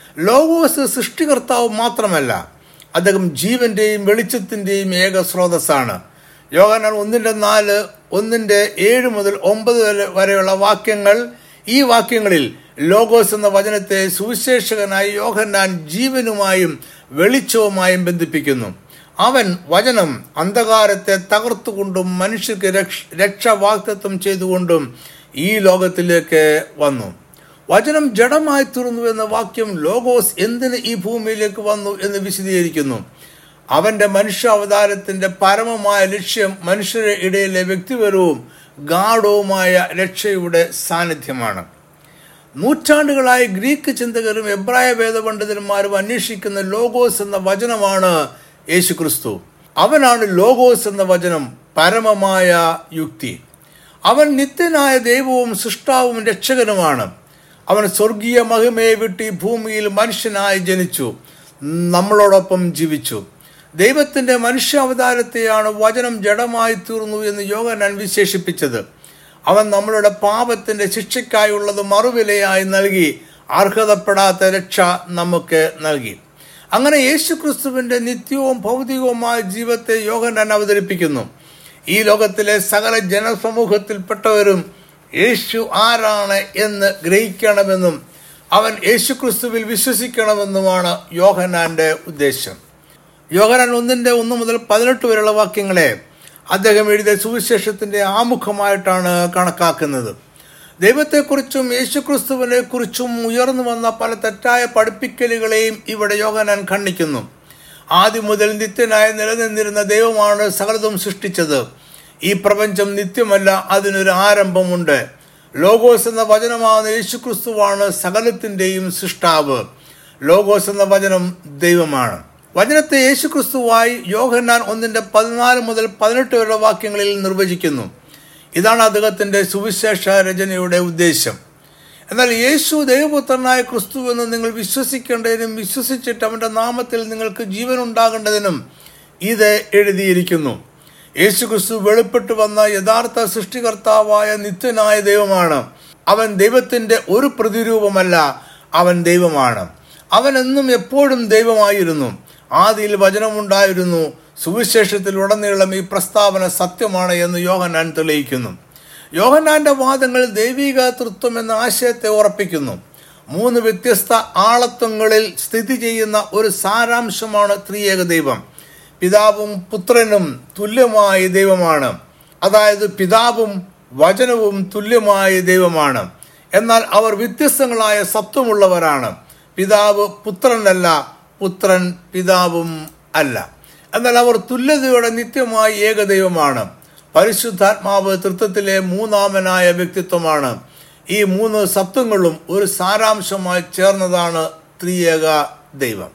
ലോകോസ് സൃഷ്ടികർത്താവ് മാത്രമല്ല അദ്ദേഹം ജീവന്റെയും വെളിച്ചത്തിന്റെയും ഏക സ്രോതസ്സാണ് യോഗനാൻ ഒന്നിന്റെ നാല് ഒന്നിന്റെ ഏഴ് മുതൽ ഒമ്പത് വരെ- വരെയുള്ള വാക്യങ്ങൾ ഈ വാക്യങ്ങളിൽ ലോഗോസ് എന്ന വചനത്തെ സുവിശേഷകനായി യോഹന്നാൻ ജീവനുമായും വെളിച്ചവുമായും ബന്ധിപ്പിക്കുന്നു അവൻ വചനം അന്ധകാരത്തെ തകർത്തുകൊണ്ടും മനുഷ്യർക്ക് രക്ഷ രക്ഷാവാക്തത്വം ചെയ്തുകൊണ്ടും ഈ ലോകത്തിലേക്ക് വന്നു വചനം ജഡമായി തീർന്നു എന്ന വാക്യം ലോഗോസ് എന്തിന് ഈ ഭൂമിയിലേക്ക് വന്നു എന്ന് വിശദീകരിക്കുന്നു അവന്റെ മനുഷ്യാവതാരത്തിന്റെ പരമമായ ലക്ഷ്യം മനുഷ്യരുടെ ഇടയിലെ വ്യക്തിപരവും ഗാഠവുമായ രക്ഷയുടെ സാന്നിധ്യമാണ് നൂറ്റാണ്ടുകളായി ഗ്രീക്ക് ചിന്തകരും എബ്രായ വേദപണ്ഡിതന്മാരും അന്വേഷിക്കുന്ന ലോഗോസ് എന്ന വചനമാണ് യേശുക്രിസ്തു അവനാണ് ലോഗോസ് എന്ന വചനം പരമമായ യുക്തി അവൻ നിത്യനായ ദൈവവും സൃഷ്ടാവും രക്ഷകനുമാണ് അവൻ സ്വർഗീയ മഹിമയെ വിട്ട് ഈ ഭൂമിയിൽ മനുഷ്യനായി ജനിച്ചു നമ്മളോടൊപ്പം ജീവിച്ചു ദൈവത്തിന്റെ മനുഷ്യാവതാരത്തെയാണ് വചനം ജഡമായി തീർന്നു എന്ന് യോഗനാൻ വിശേഷിപ്പിച്ചത് അവൻ നമ്മളുടെ പാപത്തിന്റെ ശിക്ഷയ്ക്കായുള്ളത് മറുവിലയായി നൽകി അർഹതപ്പെടാത്ത രക്ഷ നമുക്ക് നൽകി അങ്ങനെ യേശു ക്രിസ്തുവിന്റെ നിത്യവും ഭൗതികവുമായ ജീവിതത്തെ യോഗനാൻ അവതരിപ്പിക്കുന്നു ഈ ലോകത്തിലെ സകല ജനസമൂഹത്തിൽപ്പെട്ടവരും യേശു ആരാണ് എന്ന് ഗ്രഹിക്കണമെന്നും അവൻ യേശു ക്രിസ്തുവിൽ വിശ്വസിക്കണമെന്നുമാണ് യോഹനാന്റെ ഉദ്ദേശം യോഹനാൻ ഒന്നിന്റെ ഒന്ന് മുതൽ പതിനെട്ട് വരെയുള്ള വാക്യങ്ങളെ അദ്ദേഹം എഴുതിയ സുവിശേഷത്തിന്റെ ആമുഖമായിട്ടാണ് കണക്കാക്കുന്നത് ദൈവത്തെക്കുറിച്ചും യേശുക്രിസ്തുവിനെ കുറിച്ചും ഉയർന്നു വന്ന പല തെറ്റായ പഠിപ്പിക്കലുകളെയും ഇവിടെ യോഹനാൻ ഖണ്ഡിക്കുന്നു ആദ്യം മുതൽ നിത്യനായി നിലനിന്നിരുന്ന ദൈവമാണ് സകലതും സൃഷ്ടിച്ചത് ഈ പ്രപഞ്ചം നിത്യമല്ല അതിനൊരു ആരംഭമുണ്ട് ലോഗോസ് എന്ന വചനമാകുന്ന യേശുക്രിസ്തുവാണ് സകലത്തിൻ്റെയും സൃഷ്ടാവ് ലോഗോസ് എന്ന വചനം ദൈവമാണ് വചനത്തെ യേശുക്രിസ്തുവായി യോഹന്നാൻ ഒന്നിന്റെ പതിനാല് മുതൽ പതിനെട്ട് വരെയുള്ള വാക്യങ്ങളിൽ നിർവചിക്കുന്നു ഇതാണ് അദ്ദേഹത്തിന്റെ സുവിശേഷ രചനയുടെ ഉദ്ദേശം എന്നാൽ യേശു ദൈവപുത്രനായ ക്രിസ്തു എന്ന് നിങ്ങൾ വിശ്വസിക്കേണ്ടതിനും വിശ്വസിച്ചിട്ട് അവന്റെ നാമത്തിൽ നിങ്ങൾക്ക് ജീവൻ ഉണ്ടാകേണ്ടതിനും ഇത് എഴുതിയിരിക്കുന്നു യേശു ക്രിസ്തു വെളിപ്പെട്ടു വന്ന യഥാർത്ഥ സൃഷ്ടികർത്താവായ നിത്യനായ ദൈവമാണ് അവൻ ദൈവത്തിന്റെ ഒരു പ്രതിരൂപമല്ല അവൻ ദൈവമാണ് അവൻ എന്നും എപ്പോഴും ദൈവമായിരുന്നു ആദിയിൽ വചനമുണ്ടായിരുന്നു സുവിശേഷത്തിൽ ഉടനീളം ഈ പ്രസ്താവന സത്യമാണ് എന്ന് യോഹന്നാൻ തെളിയിക്കുന്നു യോഹന്നാന്റെ വാദങ്ങൾ ദൈവിക തൃത്വം എന്ന ആശയത്തെ ഉറപ്പിക്കുന്നു മൂന്ന് വ്യത്യസ്ത ആളത്വങ്ങളിൽ സ്ഥിതി ചെയ്യുന്ന ഒരു സാരാംശമാണ് ത്രിയേക ദൈവം പിതാവും പുത്രനും തുല്യമായ ദൈവമാണ് അതായത് പിതാവും വചനവും തുല്യമായ ദൈവമാണ് എന്നാൽ അവർ വ്യത്യസ്തങ്ങളായ സത്വമുള്ളവരാണ് പിതാവ് പുത്രനല്ല പുത്രൻ പിതാവും അല്ല എന്നാൽ അവർ തുല്യതയോടെ നിത്യമായി ഏകദൈവമാണ് പരിശുദ്ധാത്മാവ് തൃത്വത്തിലെ മൂന്നാമനായ വ്യക്തിത്വമാണ് ഈ മൂന്ന് സത്വങ്ങളും ഒരു സാരാംശമായി ചേർന്നതാണ് ത്രിയേക ദൈവം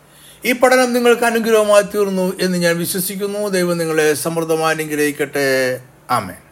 ഈ പഠനം നിങ്ങൾക്ക് അനുഗ്രഹമായി തീർന്നു എന്ന് ഞാൻ വിശ്വസിക്കുന്നു ദൈവം നിങ്ങളെ സമൃദ്ധമായി അനുഗ്രഹിക്കട്ടെ ആമേ